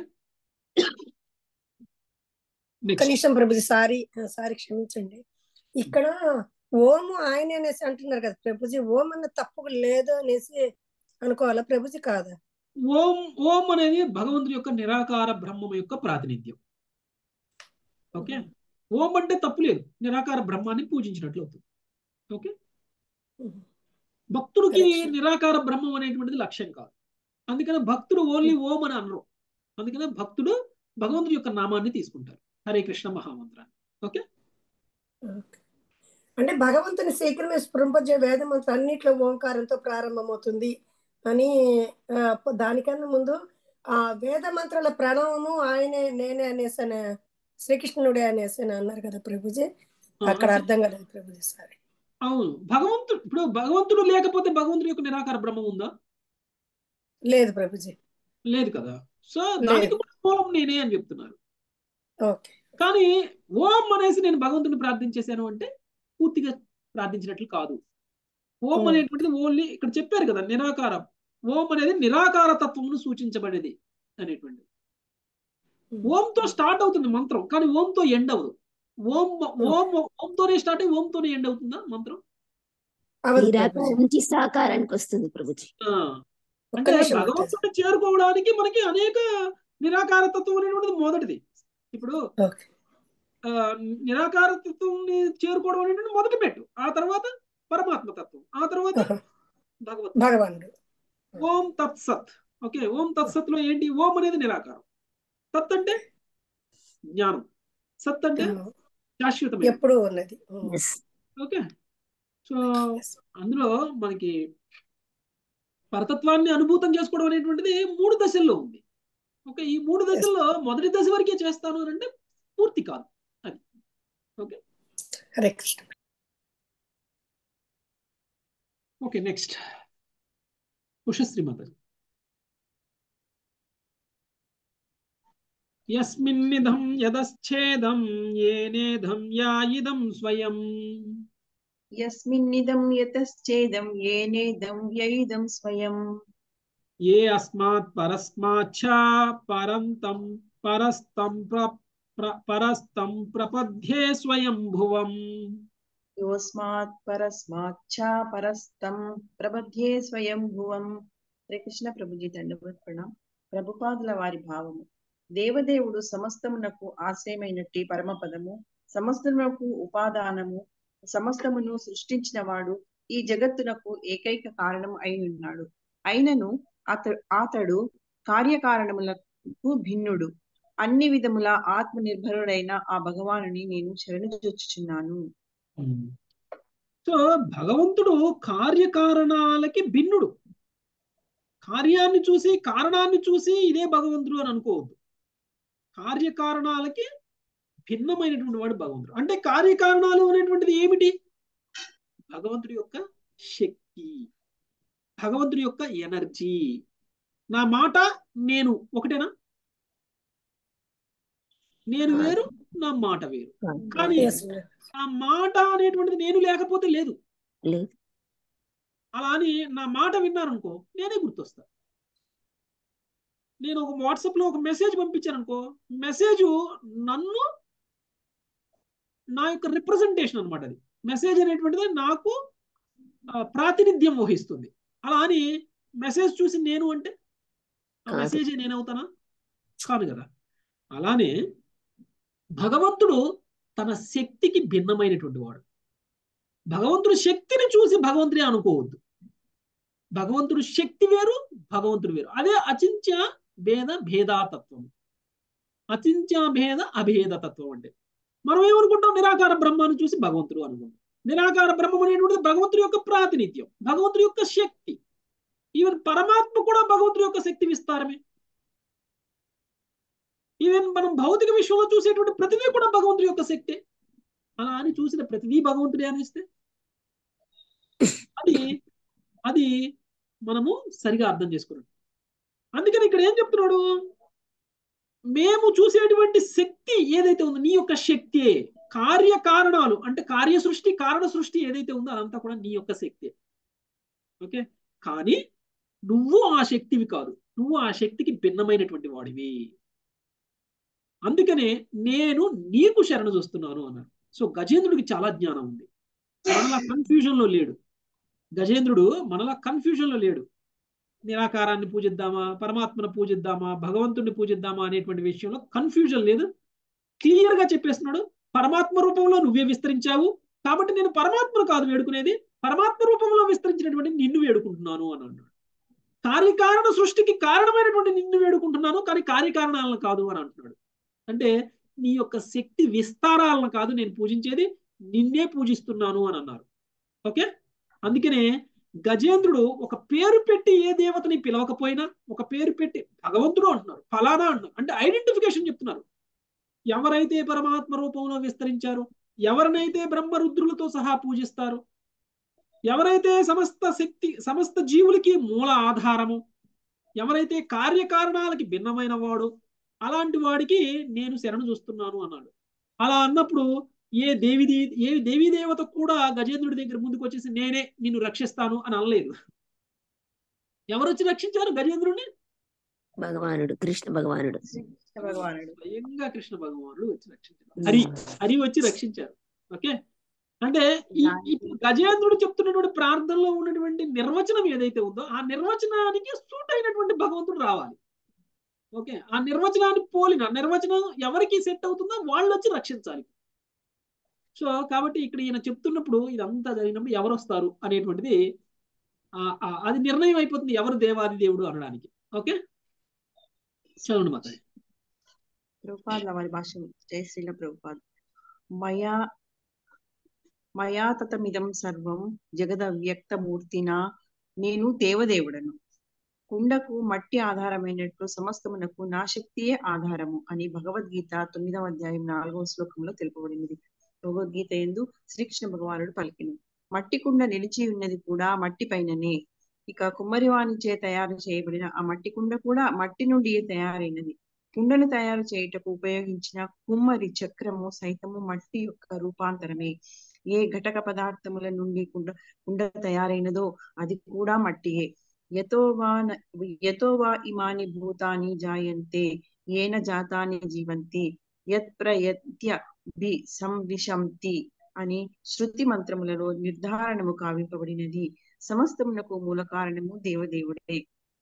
కనీసం ప్రభుజీ సారీ సారీ క్షమించండి ఇక్కడ ఓము ఆయన అనేసి అంటున్నారు కదా ప్రభుజీ ఓం అన్న తప్పు లేదు అనేసి అనుకోవాలా ప్రభుజీ కాదా ఓం ఓం అనేది భగవంతుడి యొక్క నిరాకార బ్రహ్మం యొక్క ప్రాతినిధ్యం ఓకే ఓం అంటే తప్పు లేదు నిరాకార బ్రహ్మాన్ని పూజించినట్లు అవుతుంది ఓకే భక్తుడికి నిరాకార బ్రహ్మం అనేటువంటిది లక్ష్యం కాదు అందుకనే భక్తుడు ఓన్లీ ఓం అని అనరు అందుకనే భక్తుడు భగవంతుడి యొక్క నామాన్ని తీసుకుంటారు హరే కృష్ణ మహామంత్రాన్ని ఓకే అంటే భగవంతుని శీఘ్రమే స్ఫురింపజే వేద మంత్రం అన్నిట్లో ఓంకారంతో ప్రారంభమవుతుంది అని దానికన్నా ముందు ఆ వేద మంత్రాల ప్రణవము ఆయనే నేనే అనేసి అనే శ్రీకృష్ణుడే అనేసి అన్నారు కదా ప్రభుజీ అక్కడ అర్థం కాలేదు ప్రభుజీ సారీ అవును భగవంతుడు ఇప్పుడు భగవంతుడు లేకపోతే భగవంతుడి యొక్క నిరాకార బ్రహ్మం ఉందా లేదు ప్రభుజీ లేదు కదా సో దానికి ఓం నేనే అని చెప్తున్నారు ఓకే కానీ ఓం అనేసి నేను భగవంతుని ప్రార్థించేశాను అంటే పూర్తిగా ప్రార్థించినట్లు కాదు ఓం అనేటువంటిది ఓన్లీ ఇక్కడ చెప్పారు కదా నిరాకారం ఓం అనేది నిరాకార తత్వమును సూచించబడేది అనేటువంటిది ఓంతో స్టార్ట్ అవుతుంది మంత్రం కానీ ఓంతో ఎండ్ అవ్వదు ఓం ఓం ఓంతోనే స్టార్ట్ అయ్యి ఓంతోనే ఎండ్ అవుతుందా మంత్రం నిరాకారం నుంచి సాకారానికి వస్తుంది ప్రభుజీ అంటే భగవంతుడిని చేరుకోవడానికి మనకి అనేక నిరాకార తత్వం అనేటువంటిది మొదటిది ఇప్పుడు నిరాకార తత్వంని చేరుకోవడం అనేటువంటి మొదటి మెట్టు ఆ తర్వాత పరమాత్మ తత్వం ఆ తర్వాత భగవత్ భగవానుడు ఓం తత్సత్ ఓకే ఓం తత్సత్ లో ఏంటి ఓం అనేది నిరాకారం తత్ అంటే జ్ఞానం సత్ అంటే అవును. శాశ్వతమైన ఎప్పుడూ ఉన్నది um. Yes okay so Yes. అందులో మనకి పరతత్వాన్ని అనుభూతం చేసుకోవడం అనేటువంటిది మూడు దశల్లో ఉంది ఓకే ఈ మూడు దశల్లో మొదటి దశ వరకే చేస్తాను అని అంటే పూర్తి కాదు అది okay Hare Krishna okay next Ushashri మాత యస్మిన్నిధం యదశ్చేదం ఏనేధం యాయిదం స్వయం యస్మిన్నిదం యతశ్చేదం ఏనేదం వ్యయిదం స్వయం ఏ అస్మాత్ పరస్మాచ్చ పరంతం పరస్తం ప్ర ప్ర- పరస్తం ప్రపద్యే స్వయం భువం యోస్మాత్ పరస్మాచ్చ పరస్తం ప్రబధ్యే స్వయం భువం శ్రీ కృష్ణ ప్రభుజీ దండవత్ ప్రణాం ప్రభుపాదుల వారి భావము దేవదేవుడు సమస్తమునకు ఆశ్రయమైనట్టి పరమపదము సమస్తమునకు ఉపాదానము సమస్తమును సృష్టించిన వాడు ఈ జగత్తునకు ఏకైక కారణం అయినున్నాడు అయినను అతడు అతడు కార్యకారణములకు భిన్నుడు అన్ని విధముల ఆత్మ నిర్భరుడైన ఆ భగవానుని నేను శరణుజొచ్చుచున్నాను సో భగవంతుడు కార్యకారణాలకి భిన్నుడు కార్యాన్ని చూసి కారణాన్ని చూసి ఇదే భగవంతుడు అని అనుకోవద్దు కార్యకారణాలకి భిన్నమైనటువంటి వాడు భగవంతుడు అంటే కార్యకారణాలు అనేటువంటిది ఏమిటి భగవంతుడి యొక్క శక్తి భగవంతుడి యొక్క ఎనర్జీ నా మాట నేను ఒకటేనా నేను వేరు నా మాట వేరు కానీ Yes. ఆ మాట అనేటువంటిది నేను లేకపోతే లేదు లేదు అలా అని నా మాట విన్నారనుకో నేనే గుర్తొస్తా నేను ఒక వాట్సాప్ లో ఒక మెసేజ్ పంపించాను అనుకో మెసేజ్ నన్ను నా యొక్క రిప్రజెంటేషన్ అనమాట అది మెసేజ్ అనేటువంటిది నాకు ఆ, ప్రాతినిధ్యం వహిస్తుంది అలా అని మెసేజ్ చూసి నేను అంటే ఆ కాదు. మెసేజ్ నేనవుతానా కాదు కదా అలానే భగవంతుడు తన శక్తికి భిన్నమైనటువంటి వాడు భగవంతుడు శక్తిని చూసి భగవంతుడే అనుకోవద్దు భగవంతుడు శక్తి వేరు భగవంతుడు వేరు అదే అచింత్య భేద భేదాతత్వం అచింత్య భేద అభేద తత్వం అంటే మనం ఏమనుకుంటాం నిరాకార బ్రహ్మాన్ని చూసి భగవంతుడు అనుకుంటాం నిరాకార బ్రహ్మం అనేటువంటిది భగవంతుడి యొక్క ప్రాతినిధ్యం భగవంతుడి యొక్క శక్తి ఈవెన్ పరమాత్మ కూడా భగవంతుడి యొక్క శక్తి విస్తారమే ఈవెన్ మనం భౌతిక విశ్వంలో చూసేటువంటి ప్రతిదీ కూడా భగవంతుడి యొక్క శక్తే అలా అని చూసిన ప్రతిదీ భగవంతుడే అనిస్తే అది అది మనము సరిగా అర్థం చేసుకున్నాం అందుకని ఇక్కడ ఏం చెప్తున్నాడు మేము చూసేటువంటి శక్తి ఏదైతే ఉందో నీ యొక్క శక్తి కార్యకారణాలు అంటే కార్య సృష్టి కారణ సృష్టి ఏదైతే ఉందో అదంతా కూడా నీ యొక్క శక్తి ఓకే కానీ నువ్వు ఆ శక్తివి కాదు నువ్వు ఆ శక్తికి భిన్నమైనటువంటి వాడివి అందుకనే నేను నీకు శరణు చూస్తున్నాను అన్నాడు సో గజేంద్రుడికి చాలా జ్ఞానం ఉంది మనలా కన్ఫ్యూజన్ లో లేడు గజేంద్రుడు మనలా కన్ఫ్యూజన్ లో లేడు నిరాకారాన్ని పూజిద్దామా పరమాత్మను పూజిద్దామా భగవంతుడిని పూజిద్దామా అనేటువంటి విషయంలో కన్ఫ్యూజన్ లేదు క్లియర్ గా చెప్పేస్తున్నాడు పరమాత్మ రూపంలో నువ్వే విస్తరించావు కాబట్టి నేను పరమాత్మను కాదు వేడుకునేది పరమాత్మ రూపంలో విస్తరించినటువంటి నిన్ను వేడుకుంటున్నాను అని అన్నాడు కార్యకారణ సృష్టికి కారణమైనటువంటి నిన్ను వేడుకుంటున్నాను కానీ కార్యకారణాలను కాదు అని అంటున్నాడు అంటే నీ యొక్క శక్తి విస్తారాలను కాదు నేను పూజించేది నిన్నే పూజిస్తున్నాను అని అన్నారు ఓకే అందుకనే గజేంద్రుడు ఒక పేరు పెట్టి ఏ దేవతని పిలవకపోయినా ఒక పేరు పెట్టి భగవంతుడు అంటున్నారు ఫలానా అంటున్నారు అంటే ఐడెంటిఫికేషన్ చెప్తున్నారు ఎవరైతే పరమాత్మ రూపంలో విస్తరించారో ఎవరినైతే బ్రహ్మరుద్రులతో సహా పూజిస్తారు ఎవరైతే సమస్త శక్తి సమస్త జీవులకి మూల ఆధారము ఎవరైతే కార్యకారణాలకి భిన్నమైన వాడు అలాంటి వాడికి నేను శరణు చూస్తున్నాను అన్నాడు అలా అన్నప్పుడు ఏ దేవి ఏ దేవీ దేవత కూడా గజేంద్రుడి దగ్గర ముందుకు వచ్చేసి నేనే నిన్ను రక్షిస్తాను అని అనలేదు ఎవరు వచ్చి రక్షించారు గజేంద్రుడిని భగవానుడు కృష్ణ భగవానుడు శ్రీకృష్ణ భగవానుడు స్వయంగా కృష్ణ భగవానుడు వచ్చి రక్షించారు హరి హరి వచ్చి రక్షించారు ఓకే అంటే ఈ ఇప్పుడు గజేంద్రుడు చెప్తున్నటువంటి ప్రార్థనలో ఉన్నటువంటి నిర్వచనం ఏదైతే ఉందో ఆ నిర్వచనానికి సూట్ అయినటువంటి భగవంతుడు రావాలి ఓకే ఆ నిర్వచనాన్ని పోలిన నిర్వచనం ఎవరికి సెట్ అవుతుందో వాళ్ళు వచ్చి రక్షించాలి సో కాబట్టి ఇక్కడ ఈయన చెప్తున్నప్పుడు ఇదంతా జరిగినప్పుడు ఎవరు వస్తారు అనేటువంటిది అది నిర్ణయం అయిపోతుంది ఎవరు దేవాది దేవుడు అనడానికి ఓకే చదవండి మాత ప్రభుపాదుల వారి భాష జై శ్రీల ప్రభుపాద్ మయా మయా తతమిదం సర్వం జగదవ్యక్తమూర్తినా నేను దేవదేవుడను కుండకు మట్టి ఆధారమైనట్లు సమస్తమునకు నా శక్తియే ఆధారము అని భగవద్గీత తొమ్మిదవ అధ్యాయం నాలుగవ శ్లోకంలో తెలుపబడినది భగవద్గీత ఎందు శ్రీకృష్ణ భగవానుడు పలికిను మట్టి కుండ నిలిచి ఉన్నది కూడా మట్టి పైననే ఇక కుమ్మరివాణి చే తయారు చేయబడిన ఆ మట్టి కుండ కూడా మట్టి నుండి తయారైనది కుండను తయారు చేయుటకు ఉపయోగించిన కుమ్మరి చక్రము సైతము మట్టి యొక్క రూపాంతరమే ఏ ఘటక పదార్థముల నుండి కుండ కుండ తయారైనదో అది కూడా మట్టియే యతో వా న- యతో వా ఇమాని భూతాని జాయంతే ఏన జాతాని జీవంతి యత్ ప్రయత్య బి సంవిశంతి అని శృతి మంత్రములలో నిర్ధారణము కావింపబడినది సమస్తమునకు మూల కారణము దేవదేవుడే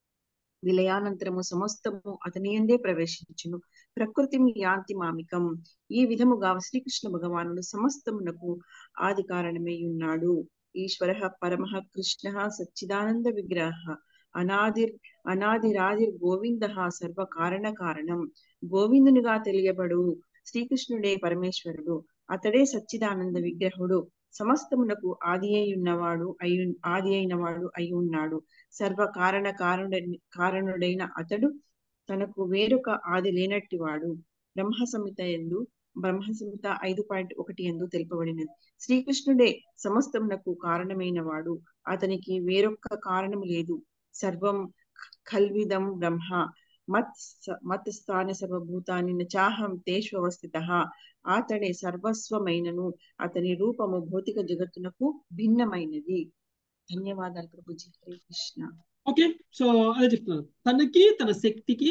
విలయానంతరము సమస్తము అతని ఎందే ప్రవేశించును ప్రకృతి యాంతి మామికం ఈ విధముగా శ్రీకృష్ణ భగవానుడు సమస్తమునకు ఆది కారణమై ఉన్నాడు ఈశ్వర పరమ కృష్ణ సచ్చిదానంద విగ్రహ అనాదిర్ అనాదిరాదిర్ గోవింద సర్వ కారణ కారణం గోవిందునిగా తెలియబడు శ్రీకృష్ణుడే పరమేశ్వరుడు అతడే సచ్చిదానంద విగ్రహుడు సమస్తమునకు ఆది అయి ఉన్నవాడు అయి ఆది అయినవాడు అయి ఉన్నాడు సర్వ కారణ కారణ కారణుడైన అతడు తనకు వేరొక ఆది లేనట్టివాడు బ్రహ్మ సంహిత ఎందు బ్రహ్మ సంహిత ఐదు పాయింట్ ఒకటి ఎందు తెలుపబడినది శ్రీకృష్ణుడే సమస్తమునకు కారణమైన వాడు అతనికి వేరొక్క కారణము లేదు సర్వం కల్విదం బ్రహ్మ మత్ స- మత్ స్థాన సర్వభూతాన్ని చాహం తేషు అవస్థిత అతడే సర్వస్వమైనను అతని రూపము భౌతిక జగత్తునకు భిన్నమైనది ధన్యవాదాలు ప్రభుజీ హరే కృష్ణ ఓకే సో అదే చెప్తున్నాను తనకి తన శక్తికి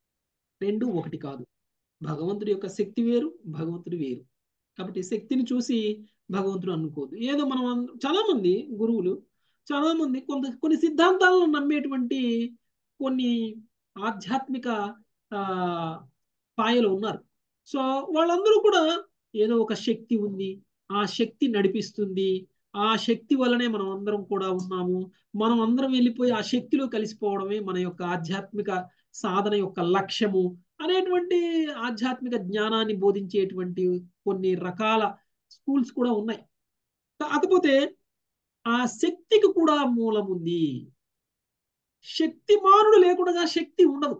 రెండు ఒకటి కాదు భగవంతుడి యొక్క శక్తి వేరు భగవంతుడు వేరు కాబట్టి శక్తిని చూసి భగవంతుడు అనుకోదు ఏదో మనం అన్- చాలా మంది గురువులు చాలా మంది కొంత కొన్ని సిద్ధాంతాలను నమ్మేటువంటి కొన్ని ఆధ్యాత్మిక ఆ పాయలు ఉన్నారు సో వాళ్ళందరూ కూడా ఏదో ఒక శక్తి ఉంది ఆ శక్తి నడిపిస్తుంది ఆ శక్తి వల్లనే మనం అందరం కూడా ఉన్నాము మనం అందరం వెళ్ళిపోయి ఆ శక్తిలో కలిసిపోవడమే మన యొక్క ఆధ్యాత్మిక సాధన యొక్క లక్ష్యము అనేటువంటి ఆధ్యాత్మిక జ్ఞానాన్ని బోధించేటువంటి కొన్ని రకాల స్కూల్స్ కూడా ఉన్నాయి కాకపోతే ఆ శక్తికి కూడా మూలం ఉంది శక్తిమానుడు లేకుండా శక్తి ఉండదు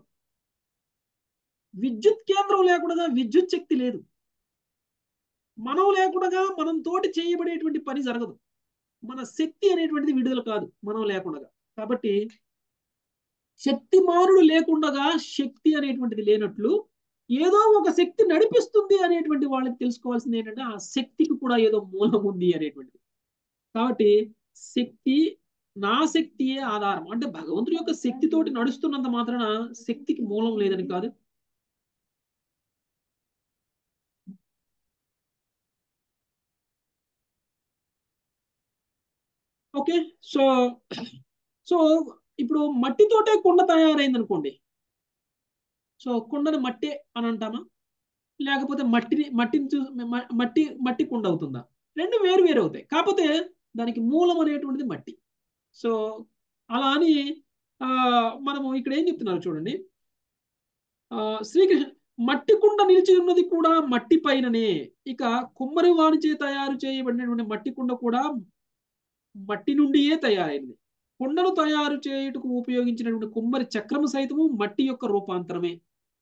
విద్యుత్ కేంద్రం లేకుండా విద్యుత్ శక్తి లేదు మనం లేకుండా మనం తోటి చేయబడేటువంటి పని జరగదు మన శక్తి అనేటువంటిది విడుదల కాదు మనం లేకుండా కాబట్టి శక్తిమానుడు లేకుండా శక్తి అనేటువంటిది లేనట్లు ఏదో ఒక శక్తి నడిపిస్తుంది అనేటువంటి వాళ్ళకి తెలుసుకోవాల్సింది ఏంటంటే ఆ శక్తికి కూడా ఏదో మూలం ఉంది అనేటువంటిది కాబట్టి శక్తి నా శక్తియే ఆధారం అంటే భగవంతుడి యొక్క శక్తితోటి నడుస్తున్నంత మాత్రాన శక్తికి మూలం లేదని కాదు ఓకే సో సో ఇప్పుడు మట్టితోటే కుండ తయారైంది అనుకోండి సో కుండని మట్టి అని అంటామా లేకపోతే మట్టిని మట్టిని చూ మ- మట్టి మట్టి కుండ అవుతుందా రెండు వేరు వేరు అవుతాయి కాకపోతే దానికి మూలం అనేటువంటిది మట్టి సో అలా అని ఆ, మనము ఇక్కడ ఏం చెప్తున్నారు చూడండి ఆ, శ్రీకృష్ణ మట్టి కుండ నిలిచి ఉన్నది కూడా మట్టి పైననే ఇక కుమ్మరి వాణిచే తయారు చేయబడినటువంటి మట్టి కుండ కూడా మట్టి నుండియే తయారైనది కుండను తయారు చేయుటకు ఉపయోగించినటువంటి కుమ్మరి చక్రము సైతము మట్టి యొక్క రూపాంతరమే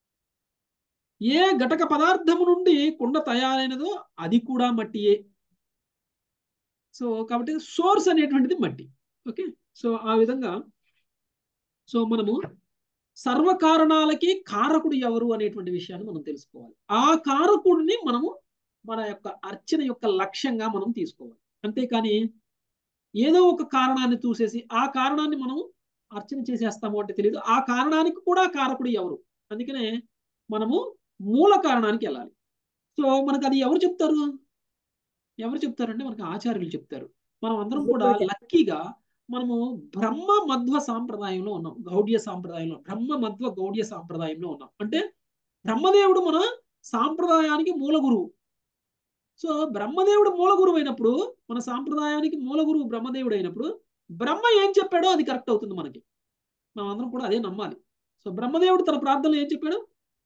ఏ ఘటక పదార్థము నుండి కుండ తయారైనదో అది కూడా మట్టియే సో కాబట్టి సోర్స్ అనేటువంటిది మట్టి ఓకే సో ఆ విధంగా సో మనము సర్వ కారణాలకి కారకుడు ఎవరు అనేటువంటి విషయాన్ని మనం తెలుసుకోవాలి ఆ కారకుడిని మనము మన యొక్క అర్చన యొక్క లక్ష్యంగా మనం తీసుకోవాలి అంతేకాని ఏదో ఒక కారణాన్ని చూసేసి ఆ కారణాన్ని మనం అర్చన చేసేస్తాము అంటే తెలియదు ఆ కారణానికి కూడా కారకుడు ఎవరు అందుకనే మనము మూల కారణానికి వెళ్ళాలి సో మనకు అది ఎవరు చెప్తారు ఎవరు చెప్తారంటే మనకు ఆచార్యులు చెప్తారు మనం అందరం కూడా లక్కీగా మనము బ్రహ్మ మధ్వ సాంప్రదాయంలో ఉన్నాం గౌడ్య సాంప్రదాయంలో బ్రహ్మ మధ్వ గౌడ్య సాంప్రదాయంలో ఉన్నాం అంటే బ్రహ్మదేవుడు మన సాంప్రదాయానికి మూల గురువు సో బ్రహ్మదేవుడు మూల గురువు అయినప్పుడు మన సాంప్రదాయానికి మూల గురువు బ్రహ్మదేవుడు అయినప్పుడు బ్రహ్మ ఏం చెప్పాడో అది కరెక్ట్ అవుతుంది మనకి మనం అందరం కూడా అదే నమ్మాలి సో బ్రహ్మదేవుడు తన ప్రార్థనలో ఏం చెప్పాడు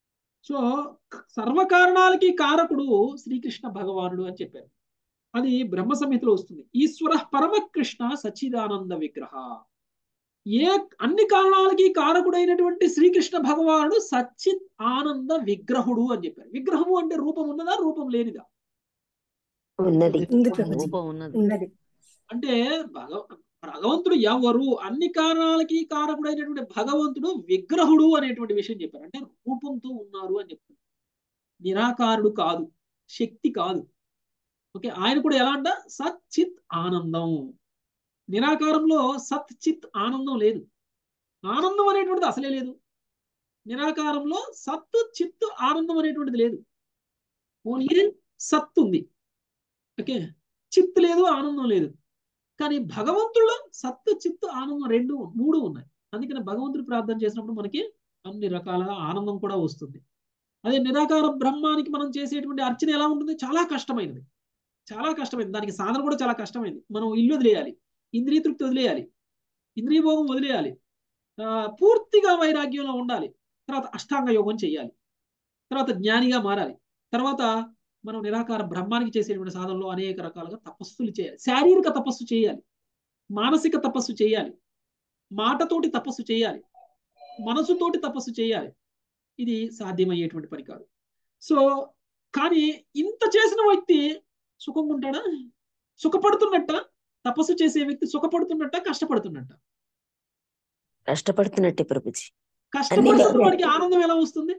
సో సర్వకారణాలకి కారకుడు శ్రీకృష్ణ భగవానుడు అని చెప్పారు అది బ్రహ్మ సంహితలో వస్తుంది ఈశ్వర పరమకృష్ణ సచ్చిదానంద విగ్రహ ఏ అన్ని కారణాలకి కారకుడైనటువంటి శ్రీకృష్ణ భగవానుడు సచ్చిత్ ఆనంద విగ్రహుడు అని చెప్పారు విగ్రహము అంటే రూపం ఉన్నదా రూపం లేనిదా ఉన్నది ఉంది ప్రభుజీ రూపం ఉన్నది ఉన్నది అంటే భగవ భగవంతుడు ఎవరు అన్ని కారణాలకి కారకుడైనటువంటి భగవంతుడు విగ్రహుడు అనేటువంటి విషయం చెప్పారు అంటే రూపంతో ఉన్నారు అని చెప్పారు నిరాకారుడు కాదు శక్తి కాదు ఓకే ఆయన కూడా ఎలా అంట సచ్చిత్ ఆనందం నిరాకారంలో సత్ చిత్ ఆనందం లేదు ఆనందం అనేటువంటిది అసలే లేదు నిరాకారంలో సత్ చిత్ ఆనందం అనేటువంటిది లేదు ఓన్లీ సత్ ఉంది ఓకే చిత్ లేదు ఆనందం లేదు కానీ భగవంతుల్లో సత్తు చిత్తు ఆనందం రెండు మూడు ఉన్నాయి అందుకని భగవంతుడు ప్రార్థన చేసినప్పుడు మనకి అన్ని రకాల ఆనందం కూడా వస్తుంది అదే నిరాకార బ్రహ్మానికి మనం చేసేటువంటి అర్చన ఎలా ఉంటుంది చాలా కష్టమైనది చాలా కష్టమైంది దానికి సాధన కూడా చాలా కష్టమైంది మనం ఇల్లు వదిలేయాలి ఇంద్రియ తృప్తి వదిలేయాలి ఇంద్రియ భోగం వదిలేయాలి ఆ, పూర్తిగా వైరాగ్యంలో ఉండాలి తర్వాత అష్టాంగ యోగం చేయాలి తర్వాత జ్ఞానిగా మారాలి తర్వాత మనం నిరాకార బ్రహ్మానికి చేసేటువంటి సాధనలో అనేక రకాలుగా తపస్సులు చేయాలి శారీరక తపస్సు చేయాలి మానసిక తపస్సు చేయాలి మాటతోటి తపస్సు చేయాలి మనసుతోటి తపస్సు చేయాలి ఇది సాధ్యమయ్యేటువంటి పని కాదు సో కానీ ఇంత చేసిన వ్యక్తి సుఖంగా ఉంటాడా సుఖపడుతున్నట్ట తపస్సు చేసే వ్యక్తి సుఖపడుతున్నట్ట కష్టపడుతున్నట్ట కష్టపడుతున్నట్టే ప్రభుజీ కష్టపడుతున్న వాడికి ఆనందం ఎలా వస్తుంది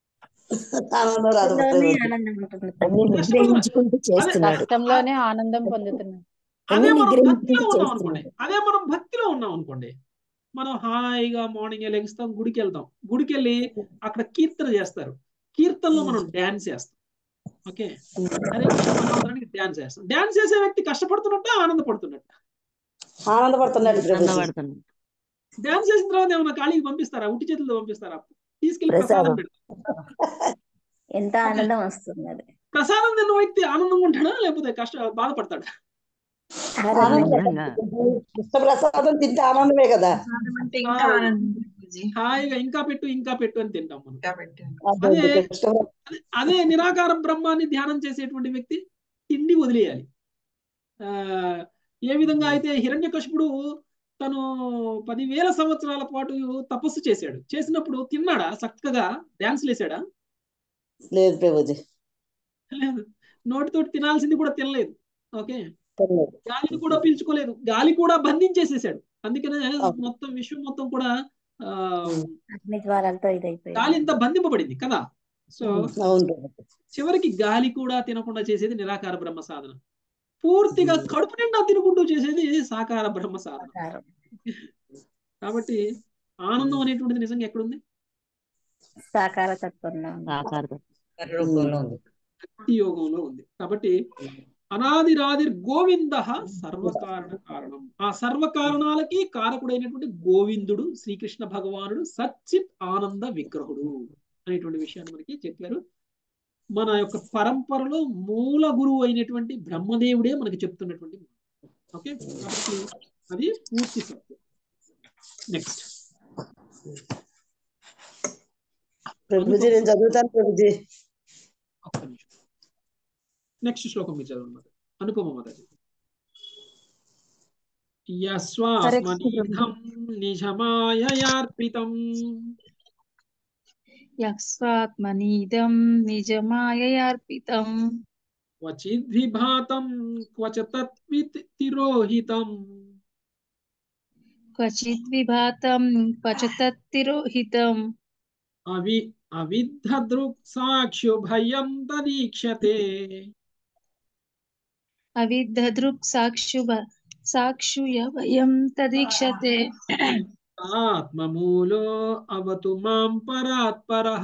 ఆనందం రాదు అందులోనే ప్రభుజీ. ఆనందం ఉంటుంది అన్ని నిగ్రహించుకుంటూ చేస్తున్నాడు కష్టంలోనే ఆనందం పొందుతున్నాడు అదే అన్ని మనం నిగ్రహించుకుంటూ భక్తిలో ఉన్నాం అనుకోండి చేస్తున్నాడు అదే మనం భక్తిలో ఉన్నాం అనుకోండి మనం హాయిగా మార్నింగ్ లెగిస్తాం గుడికి వెళ్తాం గుడికి వెళ్ళి అక్కడ కీర్తన చేస్తారు కీర్తనలో మనం డ్యాన్స్ చేస్తాం ఓకే అదే డ్యాన్స్ చేస్తాం డ్యాన్స్ చేసే వ్యక్తి కష్టపడుతున్నట్ట ఆనందపడుతున్నట్ట ఆనందపడుతున్నాడు ప్రభుజీ ఆనందపడుతున్నాడు డ్యాన్స్ చేసిన తర్వాత ఏమన్నా ఖాళీకి పంపిస్తారా ఉట్టి చేతులతో పంపిస్తారా తీసుకెళ్లి ప్రసాదం ప్రసాదం. పెడతారు ఎంత ఆనందం వస్తుంది అది ప్రసాదం తిన్న వ్యక్తి ఆనందంగా ఉంటాడా లేకపోతే కష్ట బాధపడతాడా నిజంగా కృష్ణప్రసాదం తింటే ఆనందమే కదా ప్రసాదం అంటే ఇంకా ఆనందం ప్రభుజీ. హాయిగా ఇంకా పెట్టు ఇంకా పెట్టు అని తింటాం మనం ఇంకా పెట్టాను అదే అదే కృష్ణ అదే- అదే నిరాకార బ్రహ్మాన్ని ధ్యానం చేసేటువంటి వ్యక్తి తిండి వదిలేయాలి ఆ ఏ విధంగా అయితే హిరణ్యకశిపుడు తను పదివేల సంవత్సరాల పాటు తపస్సు చేశాడు చేసినప్పుడు తిన్నాడా చక్కగా డాన్స్ లేసాడా లేదు ప్రభుజీ లేదు నోటితోటి తినాల్సింది కూడా తినలేదు ఓకే తెలియదు. గాలిని కూడా పీల్చుకోలేదు గాలి కూడా బంధించేసేసాడు అందుకనే అవును. మొత్తం విశ్వం మొత్తం కూడా ఆ అగ్ని జ్వాలలతో ఇదైపోయింది గాలి ఇంత బంధింపబడింది కదా సో అవును ప్రభుజీ. చివరికి గాలి కూడా తినకుండా చేసేది నిరాకార బ్రహ్మ సాధన పూర్తిగా కడుపు నిండా తినుకుంటూ చేసేది సాకార బ్రహ్మ సాధన ఆకారం. కాబట్టి ఆనందం అనేటువంటిది నిజంగా ఎక్కడుంది సాకార తత్వంలో ఉంది. సాకారం భక్తి యోగంలో ఉంది కాబట్టి అనాది రాదిర్ గోవింద సర్వకారణ కారణం ఆ సర్వ కారణాలకి కారకుడైనటువంటి గోవిందుడు శ్రీకృష్ణ భగవానుడు సచ్చిత్ ఆనంద విగ్రహుడు అనేటువంటి విషయాన్ని మనకి చెప్పారు మన యొక్క పరంపరలో మూల గురువు అయినటువంటి బ్రహ్మదేవుడే మనకి చెప్తున్నటువంటి మాట. ఓకే కాబట్టి అది పూర్తి సత్యం నెక్స్ట్ ప్రభుజీ నేను చదువుతాను ప్రభుజీ ఒక్క నిమిషం నెక్స్ట్ శ్లోకం మీరు చదవండి అనుపమ మాతాజీ యస్వాత్మనీధం నిజమాయయార్పితం యస్వాత్మనీదం నిజమాయయార్పితం క్వచిద్విభాతం క్వచ తత్విత్ తిరోహితం క్వచిత్ విభాతం క్వచ తత్తిరోహితం అవి అవిద్ధదృక్ సాక్షు భయం తదీక్షతే అవిద్ధదృక్ సాక్షు సాక్షుయ వయం తదీక్షతే ఆత్మమూలో అవతు మాం పరాత్పరః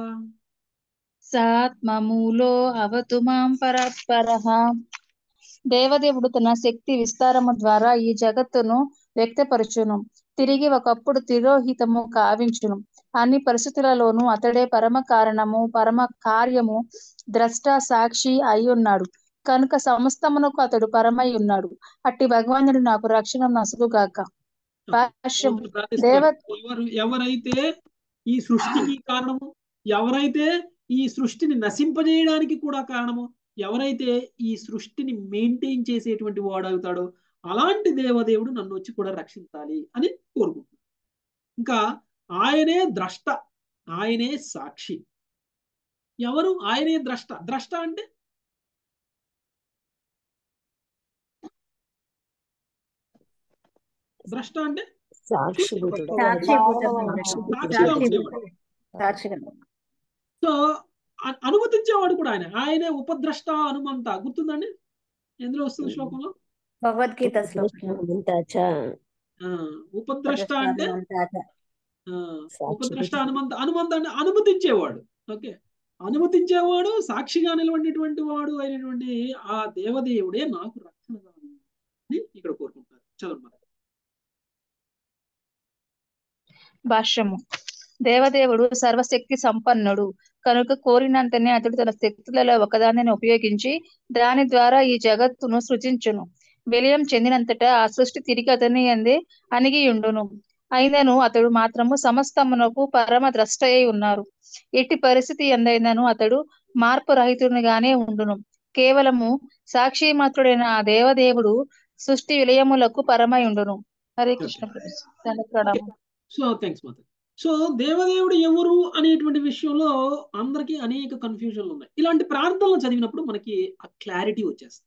సాత్మమూలో అవతు మాం పరాత్పరః దేవదేవుడు తన శక్తి విస్తారము ద్వారా ఈ జగత్తును వ్యక్తపరచును తిరిగి ఒకప్పుడు తిరోహితము కావించును అన్ని పరిస్థితులలోనూ అతడే పరమ కారణము పరమ కార్యము ద్రష్ట సాక్షి అయి ఉన్నాడు కనుక సమస్తమునకు అతడు పరమై ఉన్నాడు అట్టి భగవానుడు నాకు రక్షణ నసుగుగాక భాష్యం భగవంతుని ప్రార్థిస్తున్నాడు. దేవ ఎవరు ఎవరైతే ఈ సృష్టికి కారణము ఎవరైతే ఈ సృష్టిని నశింపజేయడానికి కూడా కారణము ఎవరైతే ఈ సృష్టిని మెయింటైన్ చేసేటువంటి వాడు అవుతాడో అలాంటి దేవదేవుడు నన్ను వచ్చి కూడా రక్షించాలి అని కోరుకుంటున్నాను ఇంకా ఆయనే ద్రష్ట ఆయనే సాక్షి ఎవరు ఆయనే ద్రష్ట ద్రష్ట అంటే ద్రష్ట అంటే సాక్షిభూతుడు సాక్షిభూతమైన సాక్షిగా ఉండేవాడు సాక్షిగా సో అ- అనుమతించేవాడు కూడా ఆయన ఆయనే ఉపద్రష్ట హనుమంత గుర్తుందండి ఎందులో వస్తుంది శ్లోకంలో భగవద్గీత శ్లోకం హనుమంతాచ ఆ, ఉపద్రష్ట అంటే హనుమంతాచ. ఆ, ఉపద్రష్ట హనుమంత హనుమంత అంటే అనుమతించేవాడు ఓకే అనుమతించేవాడు సాక్షిగా నిలబడినటువంటి వాడు అయినటువంటి ఆ దేవదేవుడే నాకు రక్షణగా అని ఇక్కడ కోరుకుంటారు చదవండి మరి. భాష్యము దేవదేవుడు సర్వశక్తి సంపన్నుడు కనుక కోరినంతనే అతడు తన శక్తులలో ఒకదానిని ఉపయోగించి దాని ద్వారా ఈ జగత్తును సృజించును విలయం చెందినంతటా ఆ సృష్టి తిరిగి అతని అందే అణిగియుండును అయినను అతడు మాత్రము సమస్తమునకు పరమ ద్రష్ట అయి ఉన్నారు ఎట్టి పరిస్థితి ఎందైనను అతడు మార్పు రహితునిగానే ఉండును కేవలము సాక్షి మాత్రుడైన ఆ దేవదేవుడు సృష్టి విలయములకు పరమై ఉండును హరే కృష్ణ దండ ప్రణామం సో థ్యాంక్స్ మాత సో దేవదేవుడు ఎవరు అనేటువంటి విషయంలో అందరికీ అనేక కన్ఫ్యూజన్లు ఉన్నాయి ఇలాంటి ప్రార్థనలు చదివినప్పుడు మనకి ఆ క్లారిటీ వచ్చేస్తుంది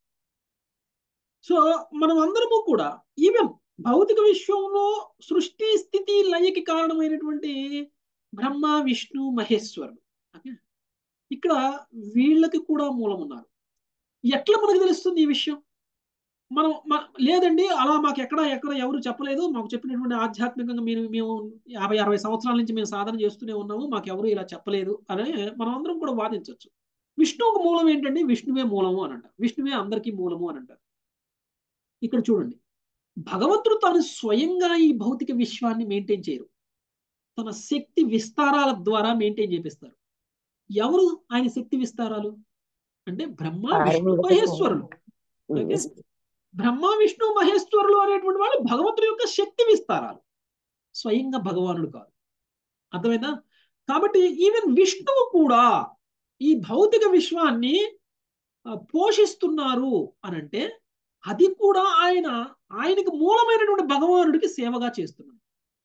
సో మనం అందరము కూడా ఈవెన్ భౌతిక విశ్వంలో సృష్టి స్థితి లయకి కారణమైనటువంటి బ్రహ్మ విష్ణు మహేశ్వరుడు ఓకే ఇక్కడ వీళ్ళకి కూడా మూలం ఉన్నారు ఎట్లా మనకు తెలుస్తుంది ఈ విషయం మనం మ- లేదండి అలా మాకు ఎక్కడ ఎక్కడ ఎవరు చెప్పలేదు మాకు చెప్పినటువంటి ఆధ్యాత్మికంగా మేము మేము యాభై అరవై సంవత్సరాల నుంచి మేము సాధన చేస్తూనే ఉన్నాము మాకు ఎవరు ఇలా చెప్పలేదు అని మనం అందరం కూడా వాదించవచ్చు విష్ణువుకు మూలం ఏంటండి విష్ణువే మూలము అని అంటారు విష్ణువే అందరికీ మూలము అని అంటారు ఇక్కడ చూడండి భగవంతుడు తాను స్వయంగా ఈ భౌతిక విశ్వాన్ని మెయింటైన్ చేయరు తన శక్తి విస్తారాల ద్వారా మెయింటైన్ చేపిస్తారు ఎవరు ఆయన శక్తి విస్తారాలు అంటే బ్రహ్మ విష్ణు మహేశ్వరులు ఓకే బ్రహ్మ విష్ణు మహేశ్వరులు అనేటువంటి వాళ్ళు భగవంతుడి యొక్క శక్తి విస్తారాలు స్వయంగా భగవానుడు కాదు అర్థమైందా కాబట్టి ఈవెన్ విష్ణువు కూడా ఈ భౌతిక విశ్వాన్ని ఆ, పోషిస్తున్నారు అని అంటే అది కూడా ఆయన ఆయనకు మూలమైనటువంటి భగవానుడికి సేవగా చేస్తున్నాడు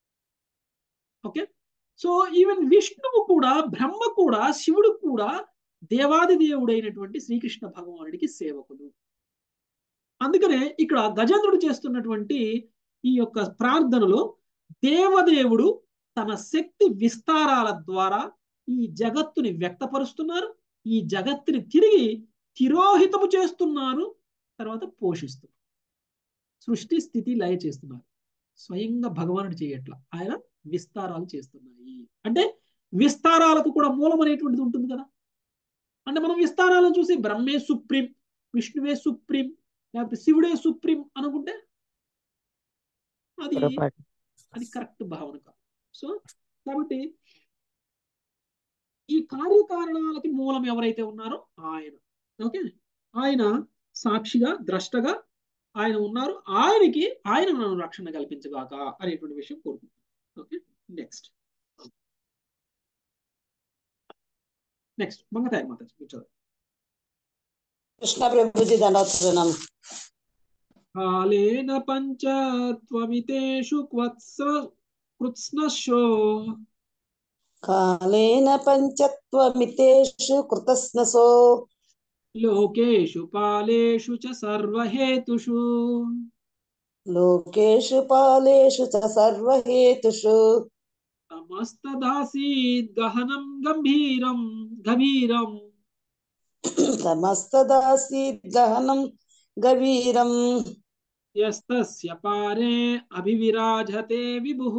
ఓకే సో ఈవెన్ విష్ణువు కూడా బ్రహ్మ కూడా శివుడు కూడా దేవాది దేవుడైనటువంటి శ్రీకృష్ణ భగవానుడికి సేవకులు అందుకనే ఇక్కడ గజేంద్రుడు చేస్తున్నటువంటి ఈ యొక్క ప్రార్థనలో దేవదేవుడు తన శక్తి విస్తారాల ద్వారా ఈ జగత్తుని వ్యక్తపరుస్తున్నారు ఈ జగత్తుని తిరిగి తిరోహితము చేస్తున్నారు తర్వాత పోషిస్తున్నారు సృష్టి స్థితి లయ చేస్తున్నారు స్వయంగా భగవానుడు చేయట్ల ఆయన విస్తారాలు చేస్తున్నాయి అంటే విస్తారాలకు కూడా మూలం అనేటువంటిది ఉంటుంది కదా అంటే మనం విస్తారాలను చూసి బ్రహ్మే సుప్రీం విష్ణువే సుప్రీం లేకపోతే శివుడే సుప్రీం అనుకుంటే అది పొరపాటు అది కరెక్ట్ భావన కాదు సో కాబట్టి ఈ కార్యకారణాలకి మూలం ఎవరైతే ఉన్నారో ఆయన ఓకే ఆయన సాక్షిగా ద్రష్టగా ఆయన ఉన్నారు ఆయనకి ఆయన నన్ను రక్షణ కల్పించగాక అనేటువంటి విషయం కోరుకుంటున్నాను ఓకే నెక్స్ట్ నెక్స్ట్ మంగతాయి మాత కూర్చోదు కృష్ణ ప్రభుజీ దండోత్సవం కాలేన పంచత్వమితేషు క్వత్స కృత్స్నశో కాలేన పంచత్వమితేషు కృతస్నసో లోకేషు పాలేషు చ సర్వహేతుషు లోకేషు పాలేషు చ సర్వహేతుషు సమస్తదాసీద్ గహనం గంభీరం గభీరం సమస్తదాసీ గహనం గవీరం యస్తస్య పారే అభివిరాజతే విభుః